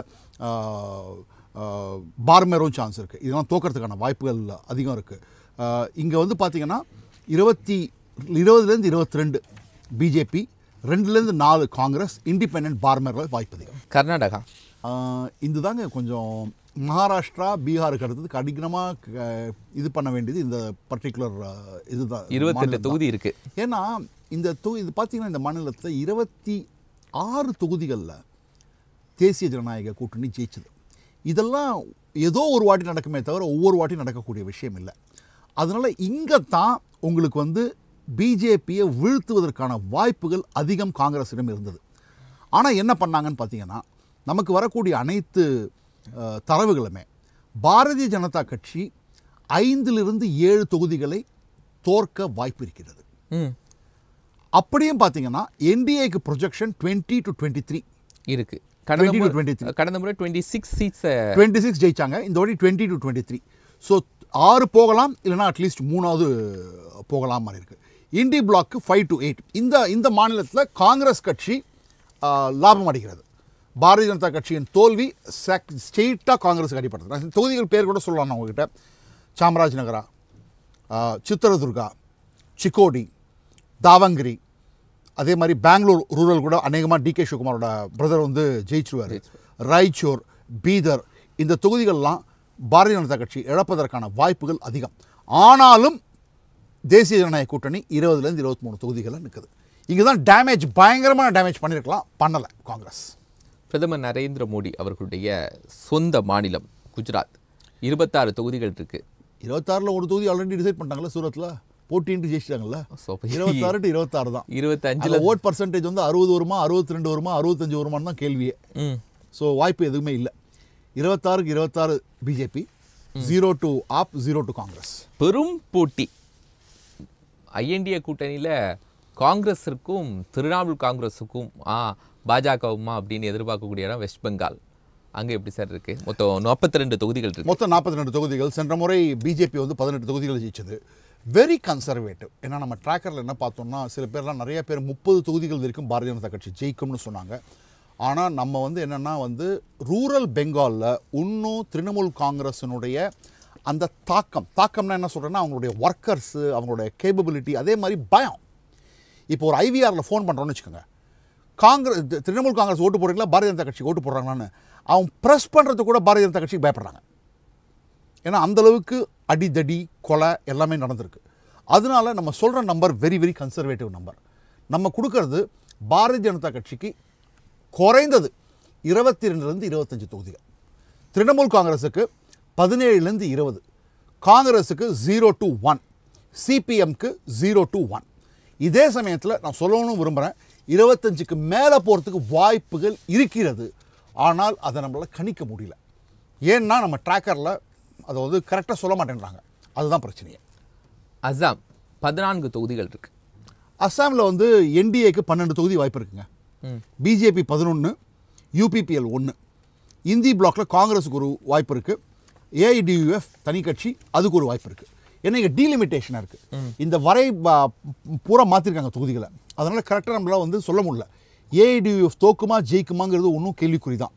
பார்மேரும் சான்ஸ் இருக்குது இதெல்லாம் தோக்கிறதுக்கான வாய்ப்புகள் அதிகம் இருக்குது இங்கே வந்து பார்த்திங்கன்னா இருபத்தி இருபதுலேருந்து இருபத்தி ரெண்டு பிஜேபி ரெண்டுலேருந்து நாலு காங்கிரஸ் இண்டிபெண்ட் பார்மர்கள் வாய்ப்பு அதிகம் கர்நாடகா ஆஹ் இதுதாங்க கொஞ்சம் மகாராஷ்டிரா பீகாருக்கு அடுத்தது கடினமாக இது பண்ண வேண்டியது இந்த பர்டிகுலர் இதுதான் இருபத்தெட்டு மாநிலம் தான். தொகுதி இருக்கு ஏன்னா இந்த தொ இது பார்த்தீங்கன்னா இந்த மாநிலத்தில் இருபத்தி ஆறு தொகுதிகளில் தேசிய ஜனநாயக கூட்டணி ஜெயிச்சது இதெல்லாம் ஏதோ ஒரு வாட்டி நடக்குமே தவிர ஒவ்வொரு வாட்டியும் நடக்கக்கூடிய விஷயம் இல்லை அதனால் இங்கே தான் உங்களுக்கு வந்து பிஜேபியை வீழ்த்துவதற்கான வாய்ப்புகள் அதிகம் காங்கிரஸிடம் இருந்தது ஆனால் என்ன பண்ணாங்கன்னு பார்த்தீங்கன்னா நமக்கு வரக்கூடிய அனைத்து அஹ், தரவுகளுமே பாரதிய ஜனதா கட்சி ஐந்திலிருந்து ஏழு தொகுதிகளை தோற்க வாய்ப்பு இருக்கிறது ம் அப்படியும் பார்த்தீங்கன்னா என்டிஏக்கு projection twenty two twenty three இருக்கு கடந்த 20 to முறை 23. கடந்த முறை twenty six seats twenty six ஜெயிச்சாங்க இந்த வாட்டி twenty two twenty three so ஆறு போகலாம் இல்லைனா அட்லீஸ்ட் மூணாவது போகலாம் மாதிரி இருக்குது இண்டி பிளாக்கு ஃபைவ் டு எயிட் இந்த இந்த மாநிலத்தில் காங்கிரஸ் கட்சி ஆ, லாபம் அடைகிறது பாரதிய ஜனதா கட்சியின் தோல்வி ஸ்டெயிட்டாக காங்கிரஸுக்கு அடிப்படுறது நான் தொகுதிகள் பேர் கூட சொல்லலாம் நான் உங்ககிட்ட சாமராஜ் நகரா ஆ, சித்திரதுர்கா சிக்கோடி தாவங்கிரி அதே மாதிரி பெங்களூர் ரூரல் கூட அநேகமாக டிகே சிவகுமாரோட பிரதர் வந்து ஜெயிச்சிருவார் ராய்ச்சூர் பீதர் இந்த தொகுதிகள்லாம் பாரதிய ஜனதா கட்சி இழப்பதற்கான வாய்ப்புகள் அதிகம் ஆனாலும் தேசிய ஜனநாயக கூட்டணி இருபதுலேருந்து இருபத்தி மூணு தொகுதிகளில் நிற்குது இங்கே தான் டேமேஜ் பயங்கரமான டேமேஜ் பண்ணியிருக்கலாம் பண்ணலை காங்கிரஸ் பிரதமர் நரேந்திர மோடி அவர்களுடைய சொந்த மாநிலம் குஜராத் இருபத்தாறு தொகுதிகள் இருக்கு இருபத்தாறில் ஒரு தொகுதி ஆல்ரெடி டிசைட் பண்ணிட்டாங்களே சூரத்தில் போட்டின்ட்டு ஜெயிச்சிட்டாங்கல்ல ஸோ இருபத்தாறு டு இருபத்தாறு தான் இருபத்தஞ்சில் அதில் ஓட் பர்சன்டேஜ் வந்து அறுபது வருமா அறுபத்தி ரெண்டு வருமா அறுபத்தஞ்சு வருமான்னு தான் கேள்வியே ம் ஸோ வாய்ப்பு எதுவுமே இல்லை இருபத்தாறுக்கு இருபத்தாறு பிஜேபி ஜீரோ டு ஆப் ஜீரோ டு காங்கிரஸ் பெரும் போட்டி ஐஎன்டிஏ கூட்டணியில் காங்கிரஸிற்கும் திரிணாமுல் காங்கிரஸுக்கும் ஆ பாஜகவுமா அப்படின்னு எதிர்பார்க்கக்கூடிய இடம் வெஸ்ட் பெங்கால் அங்கே எப்படி சார் இருக்கு மொத்தம் நாற்பத்தி ரெண்டு தொகுதிகள் இருக்கு மொத்தம் நாற்பத்தி ரெண்டு தொகுதிகள் சென்ற முறை பிஜேபி வந்து பதினெட்டு தொகுதிகள் ஜெயிச்சது வெரி கன்சர்வேட்டிவ் ஏன்னா நம்ம ட்ராக்கரில் என்ன பார்த்தோம்னா சில பேர்லாம் நிறைய பேர் முப்பது தொகுதிகள் வரைக்கும் பாரதிய ஜனதா கட்சி ஜெயிக்கும்னு சொன்னாங்க ஆனால் நம்ம வந்து என்னென்னா வந்து ரூரல் பெங்காலில் இன்னும் திரிணாமுல் காங்கிரஸினுடைய அந்த தாக்கம் தாக்கம்னா என்ன சொல்கிறேன்னா அவங்களுடைய ஒர்க்கர்ஸு அவங்களுடைய கேப்பபிலிட்டி அதே மாதிரி பயம் இப்போ ஒரு ஐவிஆரில் ஃபோன் பண்ணுறோன்னு வச்சுக்கோங்க காங்கிரஸ் தி- திரிணாமுல் காங்கிரஸ் ஓட்டு போடுறீங்களா பாரதிய ஜனதா கட்சிக்கு ஓட்டு போடுறாங்களான்னு அவன் ப்ரெஸ் பண்ணுறது கூட பாரதிய ஜனதா கட்சிக்கு பயப்படுறாங்க ஏன்னா அந்த அளவுக்கு அடிதடி கொலை எல்லாமே நடந்திருக்கு அதனால நம்ம சொல்கிற number very very conservative number நம்ம கொடுக்கறது பாரதிய ஜனதா கட்சிக்கு குறைந்தது இருபத்தி ரெண்டுலேருந்து இருபத்தஞ்சு தொகுதிகள் திரிணாமுல் காங்கிரஸுக்கு பதினேழுலேருந்து இருபது காங்கிரஸுக்கு ஜீரோ டு ஒன் சிபிஎம்க்கு ஜீரோ டு ஒன் இதே சமயத்தில் நான் சொல்லணும்னு விரும்புகிறேன் இருபத்தஞ்சுக்கு மேலே போகிறதுக்கு வாய்ப்புகள் இருக்கிறது ஆனால் அதை நம்மளால் கணிக்க முடியல ஏன்னா நம்ம ட்ராக்கரில் அதை வந்து கரெக்டாக சொல்ல மாட்டேன்றாங்க அதுதான் பிரச்சனையே அசாம் பதினான்கு தொகுதிகள் இருக்கு அஸ்ஸாமில் வந்து என்டிஏக்கு பன்னெண்டு தொகுதி வாய்ப்பு இருக்குங்க ம். பிஜேபி பதினொன்று யூபிபிஎல் ஒன்று இந்தி பிளாக்ல காங்கிரஸுக்கு ஒரு வாய்ப்பு இருக்குது ஏஐடியூஎஃப் தனி கட்சி அதுக்கு ஒரு வாய்ப்பு இருக்குது ஏன்னா இங்கே டீலிமிட்டேஷனாக இருக்குது இந்த வரை ப- பூரா மாற்றிருக்காங்க தொகுதிகளை அதனால் கரெக்டாக நம்மளால வந்து சொல்ல முடியல ஏஐடியூஎஃப் தோக்குமா ஜெயிக்குமாங்கிறது ஒன்றும் கேள்விக்குறி தான்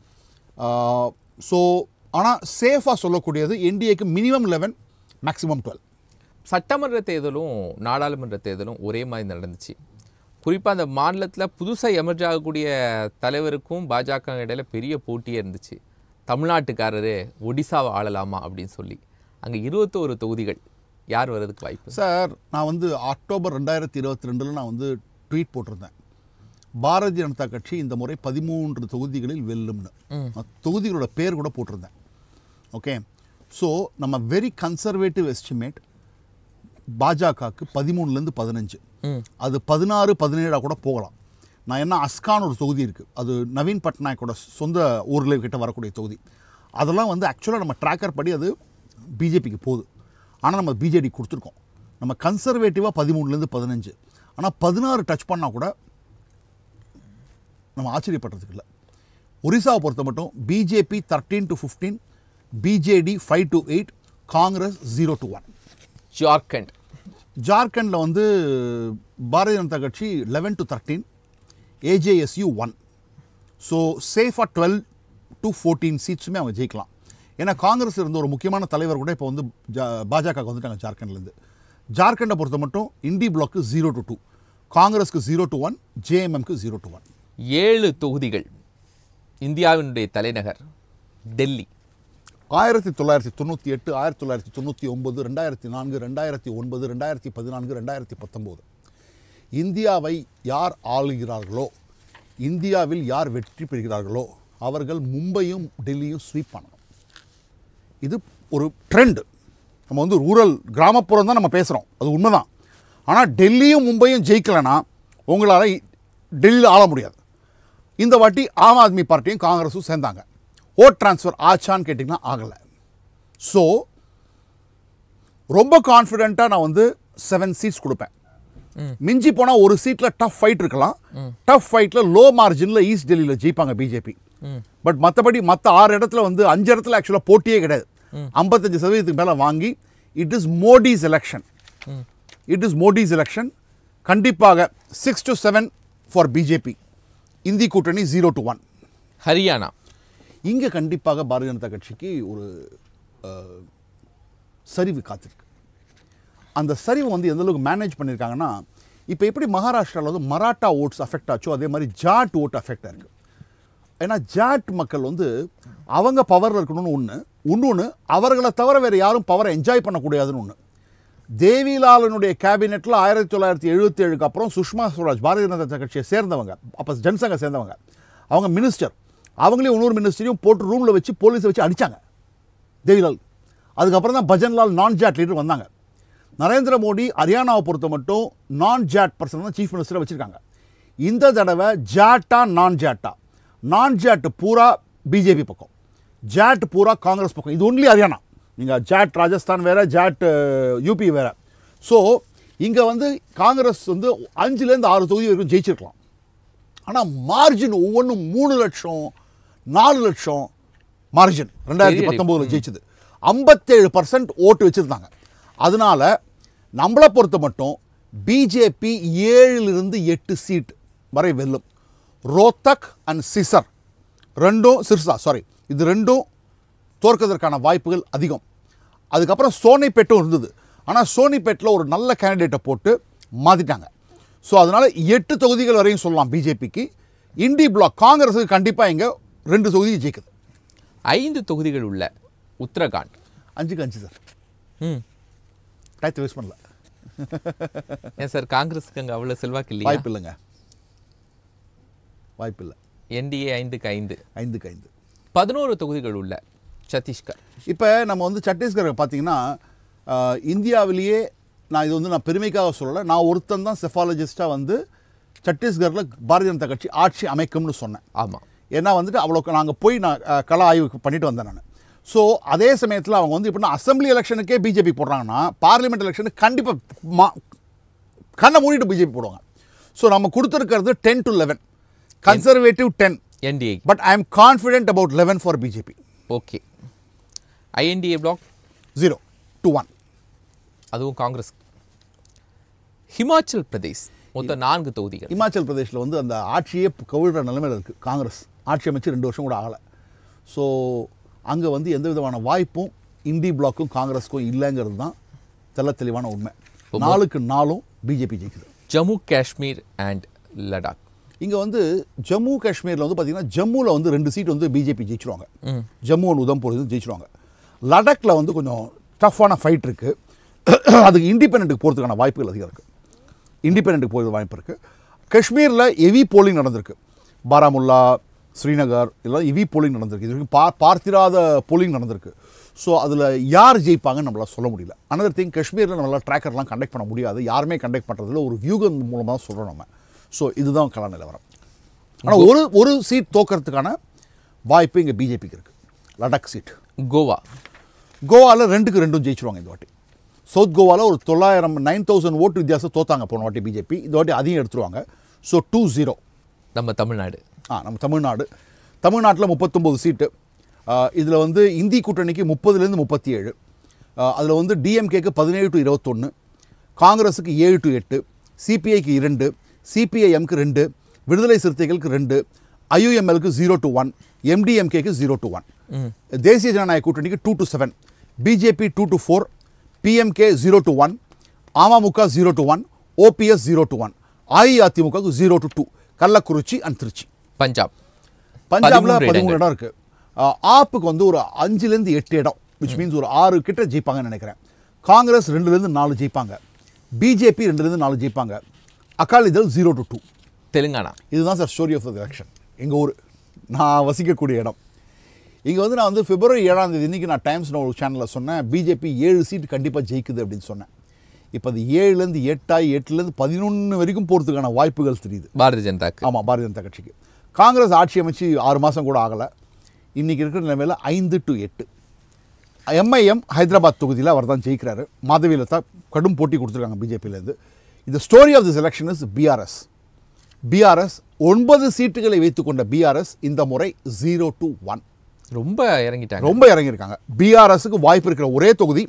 ஸோ ஆனால் சேஃபாக சொல்லக்கூடியது என்டிஏக்கு மினிமம் லெவன் மேக்ஸிமம் டுவெல் சட்டமன்ற தேர்தலும் நாடாளுமன்ற தேர்தலும் ஒரே மாதிரி நடந்துச்சு குறிப்பாக அந்த மாநிலத்தில் புதுசாக எமர்ஜ் ஆகக்கூடிய தலைவருக்கும் பாஜக இடையில பெரிய போட்டியே இருந்துச்சு தமிழ்நாட்டுக்காரரு ஒடிசாவை ஆளலாமா அப்படின்னு சொல்லி அங்கே இருபத்தோரு தொகுதிகள் யார் வர்றதுக்கு வாய்ப்பு சார் நான் வந்து அக்டோபர் ரெண்டாயிரத்தி இருபத்தி ரெண்டில் நான் வந்து ட்வீட் போட்டிருந்தேன் பாரதிய ஜனதா கட்சி இந்த முறை பதிமூன்று தொகுதிகளில் வெல்லும்னு நான் தொகுதிகளோட பேர் கூட போட்டிருந்தேன் ஓகே ஸோ நம்ம வெரி கன்சர்வேட்டிவ் எஸ்டிமேட் பாஜகவுக்கு பதிமூணுலேருந்து பதினஞ்சு ம் அது பதினாறு பதினேழாக கூட போகலாம் நான் என்ன அஸ்கான் ஒரு தொகுதி இருக்குது அது நவீன் பட்நாயக்கோட சொந்த ஊரில் கிட்ட வரக்கூடிய தொகுதி அதெல்லாம் வந்து ஆக்சுவலாக நம்ம ட்ராக்கர் படி அது பிஜேபிக்கு போகுது ஆனால் நம்ம பிஜேடி கொடுத்துருக்கோம் நம்ம கன்சர்வேட்டிவாக பதிமூணுலேருந்து பதினஞ்சு ஆனால் பதினாறு டச் பண்ணால் கூட நம்ம ஆச்சரியப்படுறதுக்கு இல்லை ஒரிசாவை பொறுத்த மட்டும் BJP thirteen to fifteen BJD five to eight Congress zero to one Jharkhand ஜார்க்கண்டில் வந்து பாரதிய ஜனதா கட்சி eleven to thirteen AJSU one so சேஃபாக டுவெல் டு ஃபோர்டீன் சீட்ஸுமே அவங்க ஜெயிக்கலாம் ஏன்னா காங்கிரஸ் இருந்த ஒரு முக்கியமான தலைவர் கூட இப்போ வந்து ஜா பாஜக வந்துட்டாங்க ஜார்க்கண்ட்லேருந்து ஜார்க்கண்டை பொறுத்த மட்டும் இண்டி பிளாக்கு ஜீரோ டு டூ காங்கிரஸ்க்கு ஜீரோ டு ஒன் ஜேஎம்எம்க்கு ஜீரோ டு ஒன் ஏழு தொகுதிகள் இந்தியாவினுடைய தலைநகர் டெல்லி ஆயிரத்தி தொள்ளாயிரத்தி தொண்ணூற்றி எட்டு ஆயிரத்தி தொள்ளாயிரத்தி தொண்ணூற்றி ஒன்பது ரெண்டாயிரத்தி நான்கு ரெண்டாயிரத்தி ஒன்பது ரெண்டாயிரத்தி பதினான்கு ரெண்டாயிரத்தி பத்தொம்போது இந்தியாவை யார் ஆளுகிறார்களோ இந்தியாவில் யார் வெற்றி பெறுகிறார்களோ அவர்கள் மும்பையும் டெல்லியும் ஸ்வீப் பண்ணணும் இது ஒரு ட்ரெண்ட் நம்ம வந்து ரூரல் கிராமப்புறம் தான் நம்ம பேசுகிறோம் அது உண்மைதான் ஆனால் டெல்லியும் மும்பையும் ஜெயிக்கலைன்னா உங்களால் டெல்லியில் ஆள முடியாது இந்த வாட்டி ஆம் ஆத்மி பார்ட்டியும் காங்கிரஸும் சேர்ந்தாங்க ஓட் ட்ரான்ஸ்ஃபர் ஆச்சான்னு கேட்டிங்கன்னா ஆகலை ஸோ ரொம்ப கான்ஃபிடென்ட்டாக நான் வந்து செவன் சீட்ஸ் கொடுப்பேன் மிஞ்சி போனால் ஒரு சீட்டில் டஃப் ஃபைட் இருக்கலாம் டஃப் ஃபைட்டில் லோ மார்ஜினில் ஈஸ்ட் டெல்லியில் ஜெயிப்பாங்க பிஜேபி பட் மற்றபடி மற்ற ஆறு இடத்துல வந்து அஞ்சு இடத்துல ஆக்சுவலாக போட்டியே கிடையாது ஐம்பத்தஞ்சு சதவீதத்துக்கு மேலே வாங்கி it is Modi's election it is Modi's election கண்டிப்பாக six to seven for BJP INDI கூட்டணி ஜீரோ டு ஒன் ஹரியானா இங்கே கண்டிப்பாக பாரதிய ஜனதா கட்சிக்கு ஒரு அஹ், சரிவு காத்திருக்கு அந்த சரிவு வந்து எந்த அளவுக்கு மேனேஜ் பண்ணியிருக்காங்கன்னா இப்போ எப்படி மகாராஷ்டிராவில் வந்து மராட்டா ஓட்ஸ் அஃபெக்ட் ஆச்சோ அதே மாதிரி ஜாட் ஓட் அஃபெக்ட் ஆயிருக்கு ஏன்னா ஜாட் மக்கள் வந்து அவங்க பவரில் இருக்கணும்னு ஒன்று இன்னொன்று அவர்களை தவிர வேறு யாரும் பவரை என்ஜாய் பண்ணக்கூடாதுன்னு ஒன்று தேவிலாலனுடைய கேபினெட்டில் ஆயிரத்தி தொள்ளாயிரத்தி எழுபத்தி ஏழுக்கு அப்புறம் சுஷ்மா ஸ்வராஜ் பாரதிய ஜனதா கட்சியை சேர்ந்தவங்க அப்போ ஜனசங்க சேர்ந்தவங்க அவங்க மினிஸ்டர் அவங்களையும் இன்னொரு மினிஸ்டரையும் போட்டு ரூமில் வச்சு போலீஸை வச்சு அடித்தாங்க தேவிலால் அதுக்கப்புறம் தான் பஜன்லால் நான் ஜாட் லீடர் வந்தாங்க நரேந்திர மோடி ஹரியானாவை பொறுத்த மட்டும் நான் ஜாட் பர்சன் தான் சீஃப் மினிஸ்டரை வச்சுருக்காங்க இந்த தடவை ஜாட்டா நான் ஜாட்டா நான் ஜாட் பூரா பிஜேபி பக்கம் ஜாட் பூரா காங்கிரஸ் பக்கம் இது ஒன்லி ஹரியானா நீங்கள் ஜாட் ராஜஸ்தான் வேறு ஜாட் யூபி வேறு ஸோ இங்கே வந்து காங்கிரஸ் வந்து அஞ்சுலேருந்து ஆறு தொகுதி வரைக்கும் ஜெயிச்சிருக்கலாம் ஆனால் மார்ஜின் ஒவ்வொன்றும் மூணு லட்சம் நாலு லட்சம் மார்ஜின் ரெண்டாயிரத்தி பெரிய பத்தொம்போதில் ஜெயிச்சது ஐம்பத்தேழு பர்சன்ட் ஓட்டு வச்சுருந்தாங்க அதனால நம்மளை பொறுத்த மட்டும் பிஜேபி ஏழிலிருந்து எட்டு சீட் வரை வெல்லும் ரோத்தக் அண்ட் சிசர் ரெண்டும் சிர்சா சாரி இது ரெண்டும் தோற்கதற்கான வாய்ப்புகள் அதிகம் அதுக்கப்புறம் சோனிப்பேட்டும் இருந்தது ஆனால் சோனிப்பேட்டில் ஒரு நல்ல கேண்டிடேட்டை போட்டு மாற்றிட்டாங்க ஸோ அதனால் எட்டு தொகுதிகள் வரையும் சொல்லலாம் பிஜேபிக்கு இண்டி பிளாக் காங்கிரஸுக்கு கண்டிப்பாக இங்கே ரெண்டு தொகுதி ஜெயிக்குது ஐந்து தொகுதிகள் உள்ள உத்தரகாண்ட் அஞ்சுக்கு அஞ்சு சார் ம் டயத்தை வேஸ்ட் பண்ணல ஏன் சார் காங்கிரஸுக்கு அங்கே அவ்வளோ செல்வாக்கு இல்லையா வாய்ப்பு இல்லைங்க வாய்ப்பு இல்லை என்டிஏ ஐந்துக்கு ஐந்து ஐந்துக்கு ஐந்து பதினோரு தொகுதிகள் உள்ள சத்தீஸ்கர் இப்போ நம்ம வந்து சத்தீஸ்கர் பார்த்தீங்கன்னா ஆஹ், இந்தியாவிலேயே நான் இது வந்து நான் பெருமைக்காக சொல்லலை நான் ஒருத்தன் தான் செஃபாலஜிஸ்ட்டாக வந்து சத்தீஸ்கரில் பாரதிய ஜனதா கட்சி ஆட்சி அமைக்கும்னு சொன்னேன் ஆமாம் ஏன்னா வந்துட்டு அவ்வளோ நாங்கள் போய் நான் அஹ், கள ஆய்வு பண்ணிட்டு வந்தேன் நான் ஸோ அதே சமயத்தில் அவங்க வந்து எப்படின்னா அசம்பிளி எலெக்ஷனுக்கே பிஜேபி போடுறாங்கன்னா பார்லிமெண்ட் எலெக்ஷனுக்கு கண்டிப்பாக மா கண்ணை மூடிட்டு பிஜேபி போடுவாங்க ஸோ நம்ம கொடுத்துருக்கிறது ten to eleven conservative ten NDA but I'm confident about eleven for BJP okay INDIA bloc zero to one அதுவும் காங்கிரஸ் ஹிமாச்சல் பிரதேஷ் மொத்தம் நான்கு தொகுதிகள் இமாச்சல் பிரதேஷில் வந்து அந்த ஆட்சியே கவிழ்ற நிலைமையில் இருக்குது காங்கிரஸ் ஆட்சி அமைச்சு ரெண்டு வருஷம் கூட ஆகலை ஸோ அங்கே வந்து எந்த விதமான வாய்ப்பும் இந்தி பிளாக்கும் காங்கிரஸுக்கும் இல்லைங்கிறது தான் தெள்ள தெளிவான உண்மை நாளுக்கு நாளும் பிஜேபி ஜெயிக்குது ஜம்மு காஷ்மீர் அண்ட் லடாக் இங்கே வந்து ஜம்மு காஷ்மீரில் வந்து பார்த்தீங்கன்னா ஜம்முவில் வந்து ரெண்டு சீட் வந்து பிஜேபி ஜெயிச்சிருவாங்க ஜம்மு அண்ட் உதம்பூர் இது ஜெயிச்சிருவாங்க லடாக்ல வந்து கொஞ்சம் டஃப்பான ஃபைட் இருக்குது அதுக்கு இண்டிபெண்ட்டுக்கு போகிறதுக்கான வாய்ப்புகள் அதிகம் இருக்குது இண்டிபெண்ட்டுக்கு போகிறது வாய்ப்பு இருக்குது காஷ்மீரில் ஹெவி போலிங் நடந்திருக்கு பாராமுல்லா ஸ்ரீநகர் இதெல்லாம் ஹெவி போலிங் நடந்திருக்கு இது வரைக்கும் பா பார்த்திராத போலிங் நடந்திருக்கு ஸோ அதில் யார் ஜெயிப்பாங்கன்னு நம்மளால சொல்ல முடியல அனதர் திங் காஷ்மீரில் நம்மளால் ட்ராக்கர்லாம் கண்டக்ட் பண்ண முடியாது யாருமே கண்டக்ட் பண்ணுறதுல ஒரு வியூகம் மூலமாக தான் சொல்கிறோம் நம்ம ஸோ இதுதான் கலா நிலவரம் ஆனால் ஒரு ஒரு சீட் தோக்கறதுக்கான வாய்ப்பு இங்கே பிஜேபிக்கு இருக்குது லடாக் சீட் கோவா கோவாவில் ரெண்டுக்கு ரெண்டும் ஜெயிச்சிருவாங்க இந்த வாட்டி சவுத் கோவாவில் ஒரு தொள்ளாயிரம் நைன் தௌசண்ட் ஓட்டு வித்தியாசம் தோத்தாங்க போன வாட்டி பிஜேபி இந்த வாட்டி அதையும் எடுத்துருவாங்க ஸோ டூ ஜீரோ நம்ம தமிழ்நாடு ஆ நம்ம தமிழ்நாடு தமிழ்நாட்டில் முப்பத்தொம்போது சீட்டு இதில் வந்து இந்தி கூட்டணிக்கு முப்பதுலேருந்து முப்பத்தி ஏழு அதில் வந்து டிஎம்கேக்கு பதினேழு டு இருபத்தொன்று காங்கிரஸுக்கு ஏழு டு எட்டு சிபிஐக்கு இரண்டு சிபிஐஎம்க்கு ரெண்டு விடுதலை சிறுத்தைகளுக்கு ரெண்டு ஐயுஎம்எலுக்கு ஜீரோ டு ஒன் எம்டிஎம்கேக்கு ஜீரோ டு ஒன் தேசிய ஜனநாயக கூட்டணிக்கு two to seven BJP two to four PMK zero to one அமமுக zero to one OPS zero to one அஇஅதிமுகவுக்கு zero to two Kallakurichi and Trichy Punjab பஞ்சாப்ல 13 பதிமூணு இடம் இருக்கு ஆஹ் ஆப்புக்கு வந்து ஒரு அஞ்சுலேருந்து எட்டு இடம் விச் மீன்ஸ் ஒரு ஆறு கிட்ட ஜெயிப்பாங்கன்னு நினைக்கிறேன் காங்கிரஸ் ரெண்டுலேருந்து நாலு ஜெயிப்பாங்க பிஜேபி ரெண்டுலேருந்து நாலு ஜெயிப்பாங்க Akali Dal zero to two Telangana இதுதான் sir story of the election எங்கள் ஊர் நான் வசிக்கக்கூடிய இடம் இங்கே வந்து நான் வந்து பிப்ரவரி ஏழாம் தேதி இன்னைக்கு நான் டைம்ஸ் ஒரு சேனலில் சொன்னேன் பிஜேபி ஏழு சீட் கண்டிப்பாக ஜெயிக்குது அப்படின்னு சொன்னேன் இப்போ அது ஏழுலேருந்து எட்டாய் எட்டுலேருந்து பதினொன்று வரைக்கும் போகிறதுக்கான வாய்ப்புகள் தெரியுது பாரதிய ஜனதாக்கு ஆமாம் பாரதிய ஜனதா கட்சிக்கு காங்கிரஸ் ஆட்சி அமைச்சு ஆறு மாதம் கூட ஆகலை இன்றைக்கி இருக்கிற நிலைமையில் ஐந்து டு எட்டு எம்ஐஎம் ஹைதராபாத் தொகுதியில் அவர் தான் ஜெயிக்கிறாரு மாதவியில் தான் கடும் போட்டி கொடுத்துருக்காங்க பிஜேபியிலேருந்து இந்த story of this election is BRS BRS ஒன்பது சீட்டுகளை வைத்துக்கொண்ட பிஆர்எஸ் இந்த முறை ஜீரோ டு ஒன் ரொம்ப இறங்கிட்டாங்க ரொம்ப இறங்கியிருக்காங்க பிஆர்எஸ்க்கு வாய்ப்பு இருக்கிற ஒரே தொகுதி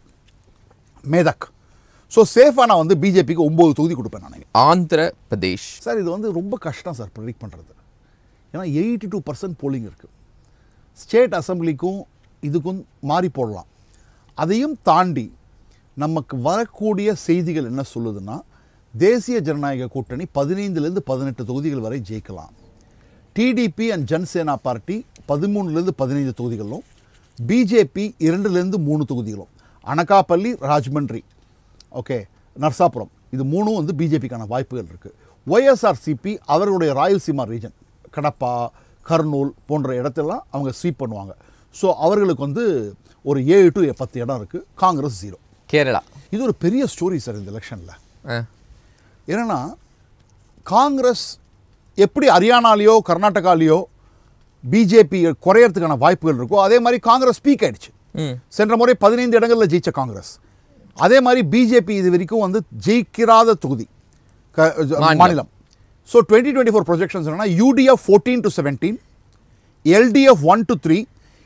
மேதக் ஸோ சேஃபாக நான் வந்து பிஜேபிக்கு ஒம்பது தொகுதி கொடுப்பேன் நான் ஆந்திர பிரதேஷ் சார் இது வந்து ரொம்ப கஷ்டம் சார் ப்ரெடிக்ட் பண்ணுறது ஏன்னா எயிட்டி டூ பர்சன்ட் போலிங் இருக்குது ஸ்டேட் அசம்பிளிக்கும் இதுக்கும் மாறி போடலாம் அதையும் தாண்டி நமக்கு வரக்கூடிய செய்திகள் என்ன சொல்லுதுன்னா தேசிய ஜனநாயக கூட்டணி பதினைந்துலேருந்து பதினெட்டு தொகுதிகள் வரை ஜெயிக்கலாம் டிடிபி அண்ட் ஜன்சேனா பார்ட்டி பதிமூணுலேருந்து பதினைந்து தொகுதிகளும் பிஜேபி இரண்டுலேருந்து மூணு தொகுதிகளும் அனகாப்பள்ளி ராஜமன்றி ஓகே நர்சாபுரம் இது மூணும் வந்து பிஜேபிக்கான வாய்ப்புகள் இருக்குது ஒய்எஸ்ஆர்சிபி அவர்களுடைய ராயல்சீமா ரீஜன் கடப்பா கர்னூல் போன்ற இடத்தெல்லாம் அவங்க ஸ்வீப் பண்ணுவாங்க ஸோ அவர்களுக்கு வந்து ஒரு ஏழு டு பத்து இடம் இருக்குது காங்கிரஸ் ஜீரோ கேரளா இது ஒரு பெரிய ஸ்டோரி சார் இந்த எலெக்ஷனில் ஆ, ஏன்னா காங்கிரஸ் எப்படி ஹரியானாலேயோ கர்நாடகாலேயோ பிஜேபி குறையறதுக்கான வாய்ப்புகள் இருக்கோ அதே மாதிரி காங்கிரஸ் பீக் ஆயிடுச்சு ம் சென்ற முறை பதினைந்து இடங்களில் ஜெயிச்ச காங்கிரஸ் அதே மாதிரி பிஜேபி இது வரைக்கும் வந்து ஜெயிக்கிறாத தொகுதி க- மாநிலம். மாநிலம் so twenty twenty four projections என்னன்னா UDF fourteen to seventeen LDF one to three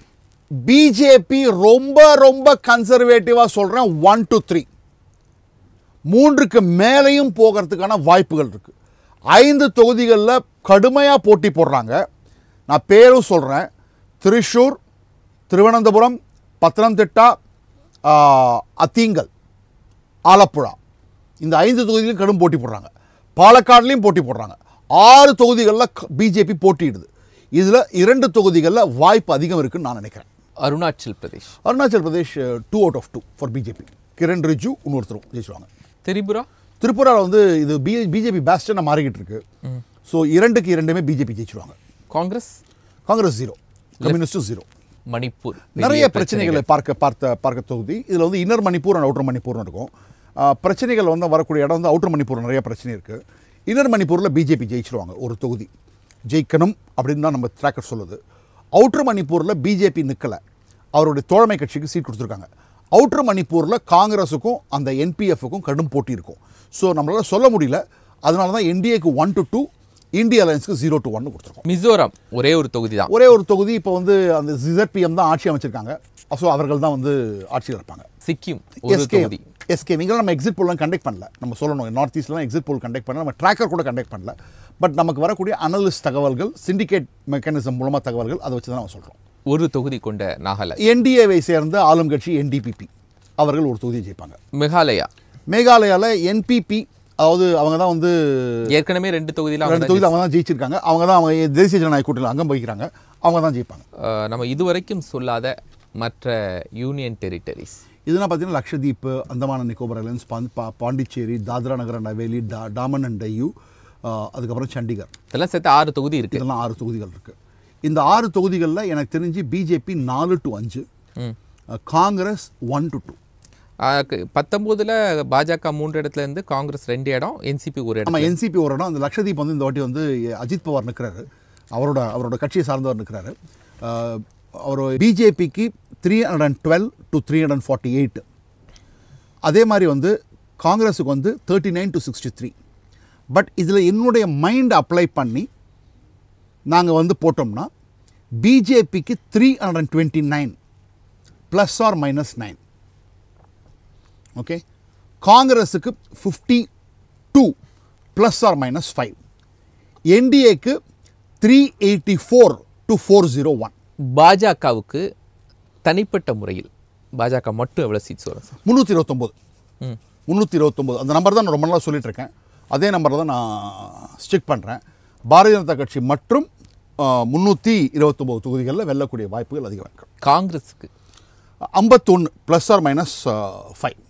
BJP ரொம்ப ரொம்ப கன்சர்வேட்டிவாக சொல்கிறேன் ஒன் டு த்ரீ மூன்றுக்கு மேலேயும் போகிறதுக்கான வாய்ப்புகள் இருக்குது ஐந்து தொகுதிகளில் கடுமையாக போட்டி போடுறாங்க நான் பேரும் சொல்கிறேன் திரிஷூர் திருவனந்தபுரம் பத்தனம்திட்டா ஆ, அத்தீங்கல் ஆலப்புழா இந்த ஐந்து தொகுதியிலும் கடும் போட்டி போடுறாங்க பாலக்காடுலேயும் போட்டி போடுறாங்க ஆறு தொகுதிகளில் பிஜேபி போட்டியிடுது இதில் இரண்டு தொகுதிகளில் வாய்ப்பு அதிகம் இருக்குன்னு நான் நினைக்கிறேன் Arunachal Pradesh Arunachal Pradesh two out of two for BJP Kiren Rijiju இன்னொருத்தரும் ஜெயிச்சுவாங்க திரிபுரா திரிபுராவில் வந்து இது பி பிஜேபி பேஸ்டாக மாறிக்கிட்டு இருக்கு ஸோ இரண்டுக்கு இரண்டுமே பிஜேபி ஜெயிச்சிருவாங்க காங்கிரஸ் காங்கிரஸ் ஜீரோ கம்யூனிஸ்டும் ஜீரோ மணிப்பூர் நிறைய பெரிய பிரச்சனைகளை பார்க்க பார்த்த பார்க்க தொகுதி இதில் வந்து இன்னர் மணிப்பூர் அண்ட் அவுட்டர் மணிப்பூர்னு இருக்கும் ஆ, பிரச்சனைகள் வந்து வரக்கூடிய இடம் வந்து அவுட்டர் மணிப்பூர் நிறைய பிரச்சனை இருக்குது இன்னர் மணிப்பூரில் பிஜேபி ஜெயிச்சிருவாங்க ஒரு தொகுதி ஜெயிக்கணும் அப்படின்னு தான் நம்ம ட்ராக்கர் சொல்லுது அவுட்டர் மணிப்பூரில் பிஜேபி நிற்கலை அவருடைய தோழமை கட்சிக்கு சீட் கொடுத்துருக்காங்க அவுட்டர் மணிப்பூரில் காங்கிரஸுக்கும் அந்த என்பிஎஃப்க்கும் கடும் போட்டி இருக்கும் ஸோ நம்மளால் சொல்ல முடியல அதனால தான் என்டிஏக்கு ஒன் டு டூ இந்திய அலையன்ஸ்க்கு ஜீரோ டு ஒன்னு கொடுத்துருக்கோம் மிசோரம் ஒரே ஒரு தொகுதி தான் ஒரே ஒரு தொகுதி இப்போ வந்து அந்த ஜிசட்பிஎம் தான் ஆட்சி அமைச்சிருக்காங்க ஸோ அவர்கள் தான் வந்து ஆட்சியில் இருப்பாங்க சிக்கிம் ஒரு எஸ்கே தொகுதி எஸ்கே இங்கெல்லாம் நம்ம எக்ஸிட் போல்லாம் கண்டக்ட் பண்ணல நம்ம சொல்லணும் நார்த் ஈஸ்ட்லாம் எக்ஸிட் போல் கண்டக்ட் பண்ணல நம்ம ட்ராக்கர் கூட கண்டக்ட் பண்ணல பட் நமக்கு வரக்கூடிய அனலிஸ்ட் தகவல்கள் சிண்டிகேட் மெக்கானிசம் மூலமாக தகவல்கள் அதை வச்சு தான் நம்ம சொல்கிறோம் ஒரு தொகுதி கொண்ட நாகாலாந்து என்டிஏவை சேர்ந்த ஆளும் கட்சி என்டிபிபி அவர்கள் ஒரு தொகுதியை ஜெயிப்பாங்க மேகாலயா மேகாலயாவில் என்பிபி அதாவது அவங்க தான் வந்து ஏற்கனவே ரெண்டு தொகுதியில அவங்க ரெண்டு தான் தொகுதியில் அவங்க தான் ஜெயிச்சிருக்காங்க அவங்க தான் அவங்க தேசிய ஜனநாயக கூட்டணியில் அங்கம் வகிக்கிறாங்க அவங்க தான் ஜெயிப்பாங்க அஹ், நம்ம இதுவரைக்கும் சொல்லாத மற்ற யூனியன் டெரிட்டரிஸ் இதெல்லாம் பார்த்தீங்கன்னா லக்ஷதீப் அந்தமான நிக்கோபர் ஐலண்ட்ஸ் பாந்த் பா பாண்டிச்சேரி தாத்ரா நகர் அண்ட் ஹவேலி டா டாமன் அண்ட் டையூ ஆஹ், அதுக்கப்புறம் சண்டிகர் இதெல்லாம் சேர்த்து ஆறு தொகுதி இருக்கு இதெல்லாம் ஆறு தொகுதிகள் இருக்குது இந்த ஆறு தொகுதிகளில் எனக்கு தெரிஞ்சு பிஜேபி நாலு டு அஞ்சு ம். ஆஹ், காங்கிரஸ் ஒன் டு டூ அஹ், க- பத்தொன்பதுல பாஜக மூன்று இடத்துல இருந்து காங்கிரஸ் ரெண்டு இடம் என்சிபி ஒரு இடம் நம்ம என்சிபி ஒரு இடம் அந்த லக்ஷதீப் வந்து இந்த வாட்டி வந்து அஜித் பவார் நிற்கிறாரு அவரோட அவரோட கட்சியை சார்ந்தவர் நிற்கிறாரு ஆஹ், அவர் பிஜேபிக்கு three hundred and twelve to three hundred forty eight அதே மாதிரி வந்து காங்கிரஸுக்கு வந்து thirty nine to sixty three but இதில் என்னுடைய மைண்ட் அப்ளை பண்ணி நாங்கள் வந்து போட்டோம்னா பிஜேபிக்கு three hundred and twenty nine plus or minus nine okay காங்கிரஸுக்கு fifty two plus or minus five என்டிஏக்கு three eighty four to four zero one பாஜகவுக்கு தனிப்பட்ட முறையில் பாஜக மட்டும் எவ்வளவு சீட்ஸ் வரும் சார் முந்நூற்றி இருபத்தொம்போது ம் முந்நூற்றி இருபத்தொம்போது அந்த நம்பர் தான் நான் ரொம்ப நாளாக சொல்லிட்டு இருக்கேன் அதே நம்பரில் தான் நான் ஸ்டிக் பண்ணுறேன் பாரதிய ஜனதா கட்சி மற்றும் முந்நூற்றி இருபத்தொம்போது தொகுதிகளில் வெல்லக்கூடிய வாய்ப்புகள் அதிகம் இருக்கு காங்கிரஸுக்கு ஐம்பத்தொன்று ப்ளஸ் ஆர் மைனஸ் ஃபைவ்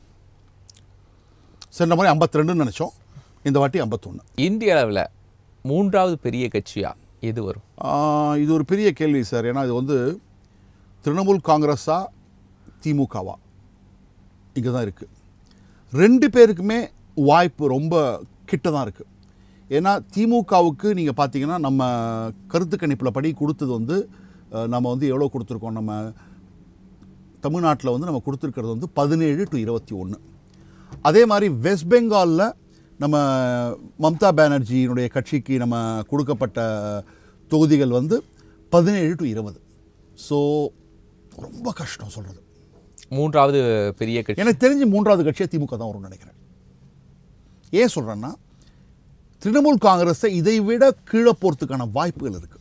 சென்ற முறை ஐம்பத்தி ரெண்டுன்னு நினச்சோம் இந்த வாட்டி ஐம்பத்தொன்று இந்திய அளவில் மூன்றாவது பெரிய கட்சியா எது வரும் இது ஒரு பெரிய கேள்வி சார் ஏன்னா இது வந்து திரிணாமுல் காங்கிரஸா திமுகவா இங்கே தான் இருக்குது ரெண்டு பேருக்குமே வாய்ப்பு ரொம்ப கிட்ட தான் இருக்குது ஏன்னா திமுகவுக்கு நீங்கள் பார்த்தீங்கன்னா நம்ம கருத்து கணிப்பில் படி கொடுத்தது வந்து அஹ், நம்ம வந்து எவ்வளோ கொடுத்துருக்கோம் நம்ம தமிழ்நாட்டில் வந்து நம்ம கொடுத்துருக்கிறது வந்து பதினேழு டு இருபத்தி ஒன்று அதே மாதிரி வெஸ்ட் பெங்காலில் நம்ம மம்தா பானர்ஜியினுடைய கட்சிக்கு நம்ம கொடுக்கப்பட்ட தொகுதிகள் வந்து பதினேழு டு இருபது ஸோ ரொம்ப கஷ்டம் சொல்கிறது மூன்றாவது பெரிய கட்சி எனக்கு தெரிஞ்சு மூன்றாவது கட்சியாக திமுக தான் வரும்னு நினைக்கிறேன் ஏன் சொல்கிறேன்னா திரிணாமுல் காங்கிரஸை இதை விட கீழே போகிறதுக்கான வாய்ப்புகள் இருக்குது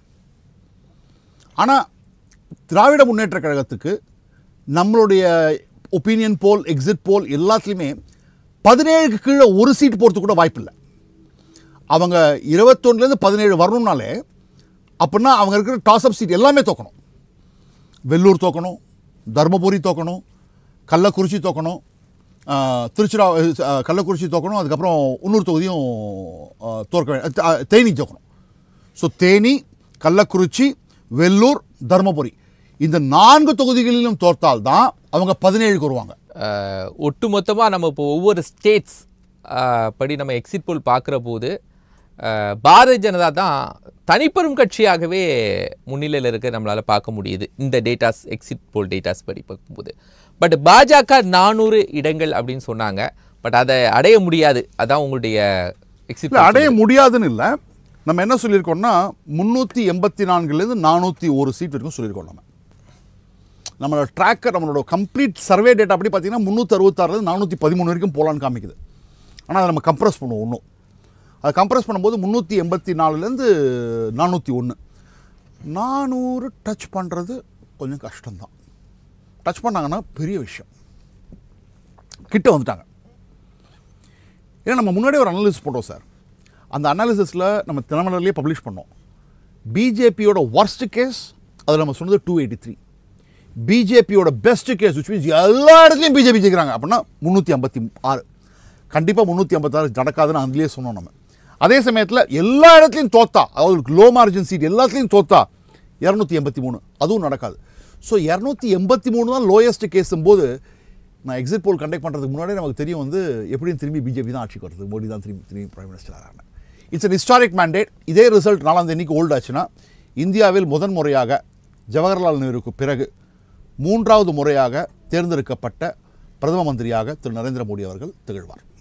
ஆனால் திராவிட முன்னேற்ற கழகத்துக்கு நம்மளுடைய ஒப்பீனியன் போல் எக்ஸிட் போல் எல்லாத்துலேயுமே பதினேழுக்கு கீழே ஒரு சீட் போகிறதுக்கு கூட வாய்ப்பு இல்லை அவங்க இருபத்தொன்னுலேருந்து பதினேழு வரணும்னாலே அப்படின்னா அவங்க இருக்கிற டாஸ்அப் சீட் எல்லாமே தோக்கணும் வெள்ளூர் தோக்கணும் தருமபுரி தோக்கணும் கள்ளக்குறிச்சி தோக்கணும் ஆஹ், திருச்சிரா ஆஹ், கள்ளக்குறிச்சி தோக்கணும் அதுக்கப்புறம் இன்னொரு தொகுதியும் ஆஹ், தோற்க வே- ஆஹ், தேனி தோக்கணும் ஸோ தேனி கள்ளக்குறிச்சி வெள்ளூர் தருமபுரி இந்த நான்கு தொகுதிகளிலும் தோற்றால் தான் அவங்க பதினேழுக்கு வருவாங்க அஹ், ஒட்டுமொத்தமா நம்ம இப்போ ஒவ்வொரு ஸ்டேட்ஸ் படி நம்ம எக்ஸிட் போல் பார்க்குற போது அஹ், பாரதிய ஜனதா தான் தனிப்பெரும் கட்சியாகவே முன்னிலையில் இருக்க நம்மளால பார்க்க முடியுது இந்த டேட்டாஸ் எக்ஸிட் போல் டேட்டாஸ் படி பார்க்கும்போது பட் பாஜக நானூறு இடங்கள் அப்படின்னு சொன்னாங்க பட் அதை அடைய முடியாது அதான் உங்களுடைய எக்ஸிட் இல்லை அடைய முடியாதுன்னு இல்லை நம்ம என்ன சொல்லியிருக்கோம்னா முந்நூற்றி எண்பத்தி நான்குலேருந்து நானூற்றி ஒரு சீட் வரைக்கும் சொல்லியிருக்கோம் நம்ம நம்மளோட ட்ராக்கர் நம்மளோட கம்ப்ளீட் சர்வே டேட்டா அப்படி பார்த்தீங்கன்னா முந்நூற்றி அறுபத்தாறுலேருந்து நானூற்றி பதிமூணு வரைக்கும் போகலான்னு காமிக்குது ஆனால் அதை நம்ம கம்ப்ரஸ் பண்ணுவோம் இன்னும் அதை கம்ப்ரஸ் பண்ணும்போது முந்நூற்றி எண்பத்தி நாலுலேருந்து நானூற்றி ஒன்று நானூறு டச் பண்ணுறது கொஞ்சம் கஷ்டம்தான் டச் பண்ணாங்கன்னா பெரிய விஷயம் கிட்ட வந்துட்டாங்க ஏன்னா நம்ம முன்னாடியே ஒரு அனாலிசிஸ் போட்டோம் சார் அந்த அனாலிசிஸில் நம்ம தினமலர்லேயே பப்ளிஷ் பண்ணோம் பிஜேபியோட ஒர்ஸ்ட் கேஸ் அதில் நம்ம சொன்னது டூ எயிட்டி த்ரீ பிஜேபியோட பெஸ்ட் கேஸ் விச் மீன்ஸ் எல்லா இடத்துலையும் பிஜேபி ஜெயிக்கிறாங்க அப்படின்னா முந்நூற்றி ஐம்பத்தி ஆறு கண்டிப்பாக முந்நூற்றி ஐம்பத்தாறு நடக்காதுன்னு அதுலேயே சொன்னோம் நம்ம அதே சமயத்தில் எல்லா இடத்துலையும் தோத்தா அதாவது லோ மார்ஜின் சீட் எல்லாத்துலேயும் தோத்தா இரநூத்தி எண்பத்தி மூணு அதுவும் நடக்காது ஸோ இரநூத்தி எண்பத்தி மூணு தான் லோயஸ்ட் கேஸும் போது நான் எக்ஸிட் போல் கண்டக்ட் பண்ணுறதுக்கு முன்னாடியே நமக்கு தெரியும் வந்து எப்படியும் திரும்பி பிஜேபி தான் ஆட்சிக்கு வருது மோடி தான் திரும்பி திரும்பி பிரைம் மினிஸ்டர் ஆகிறாங்க இட்ஸ் அன் ஹிஸ்டாரிக் மேண்டேட் இதே ரிசல்ட் நாலாம் தேதிக்கு ஓல்ட் ஆச்சுன்னா இந்தியாவில் முதன் முறையாக ஜவஹர்லால் நேருவுக்கு பிறகு மூன்றாவது முறையாக தேர்ந்தெடுக்கப்பட்ட பிரதம மந்திரியாக திரு நரேந்திர மோடி அவர்கள் திகழ்வார்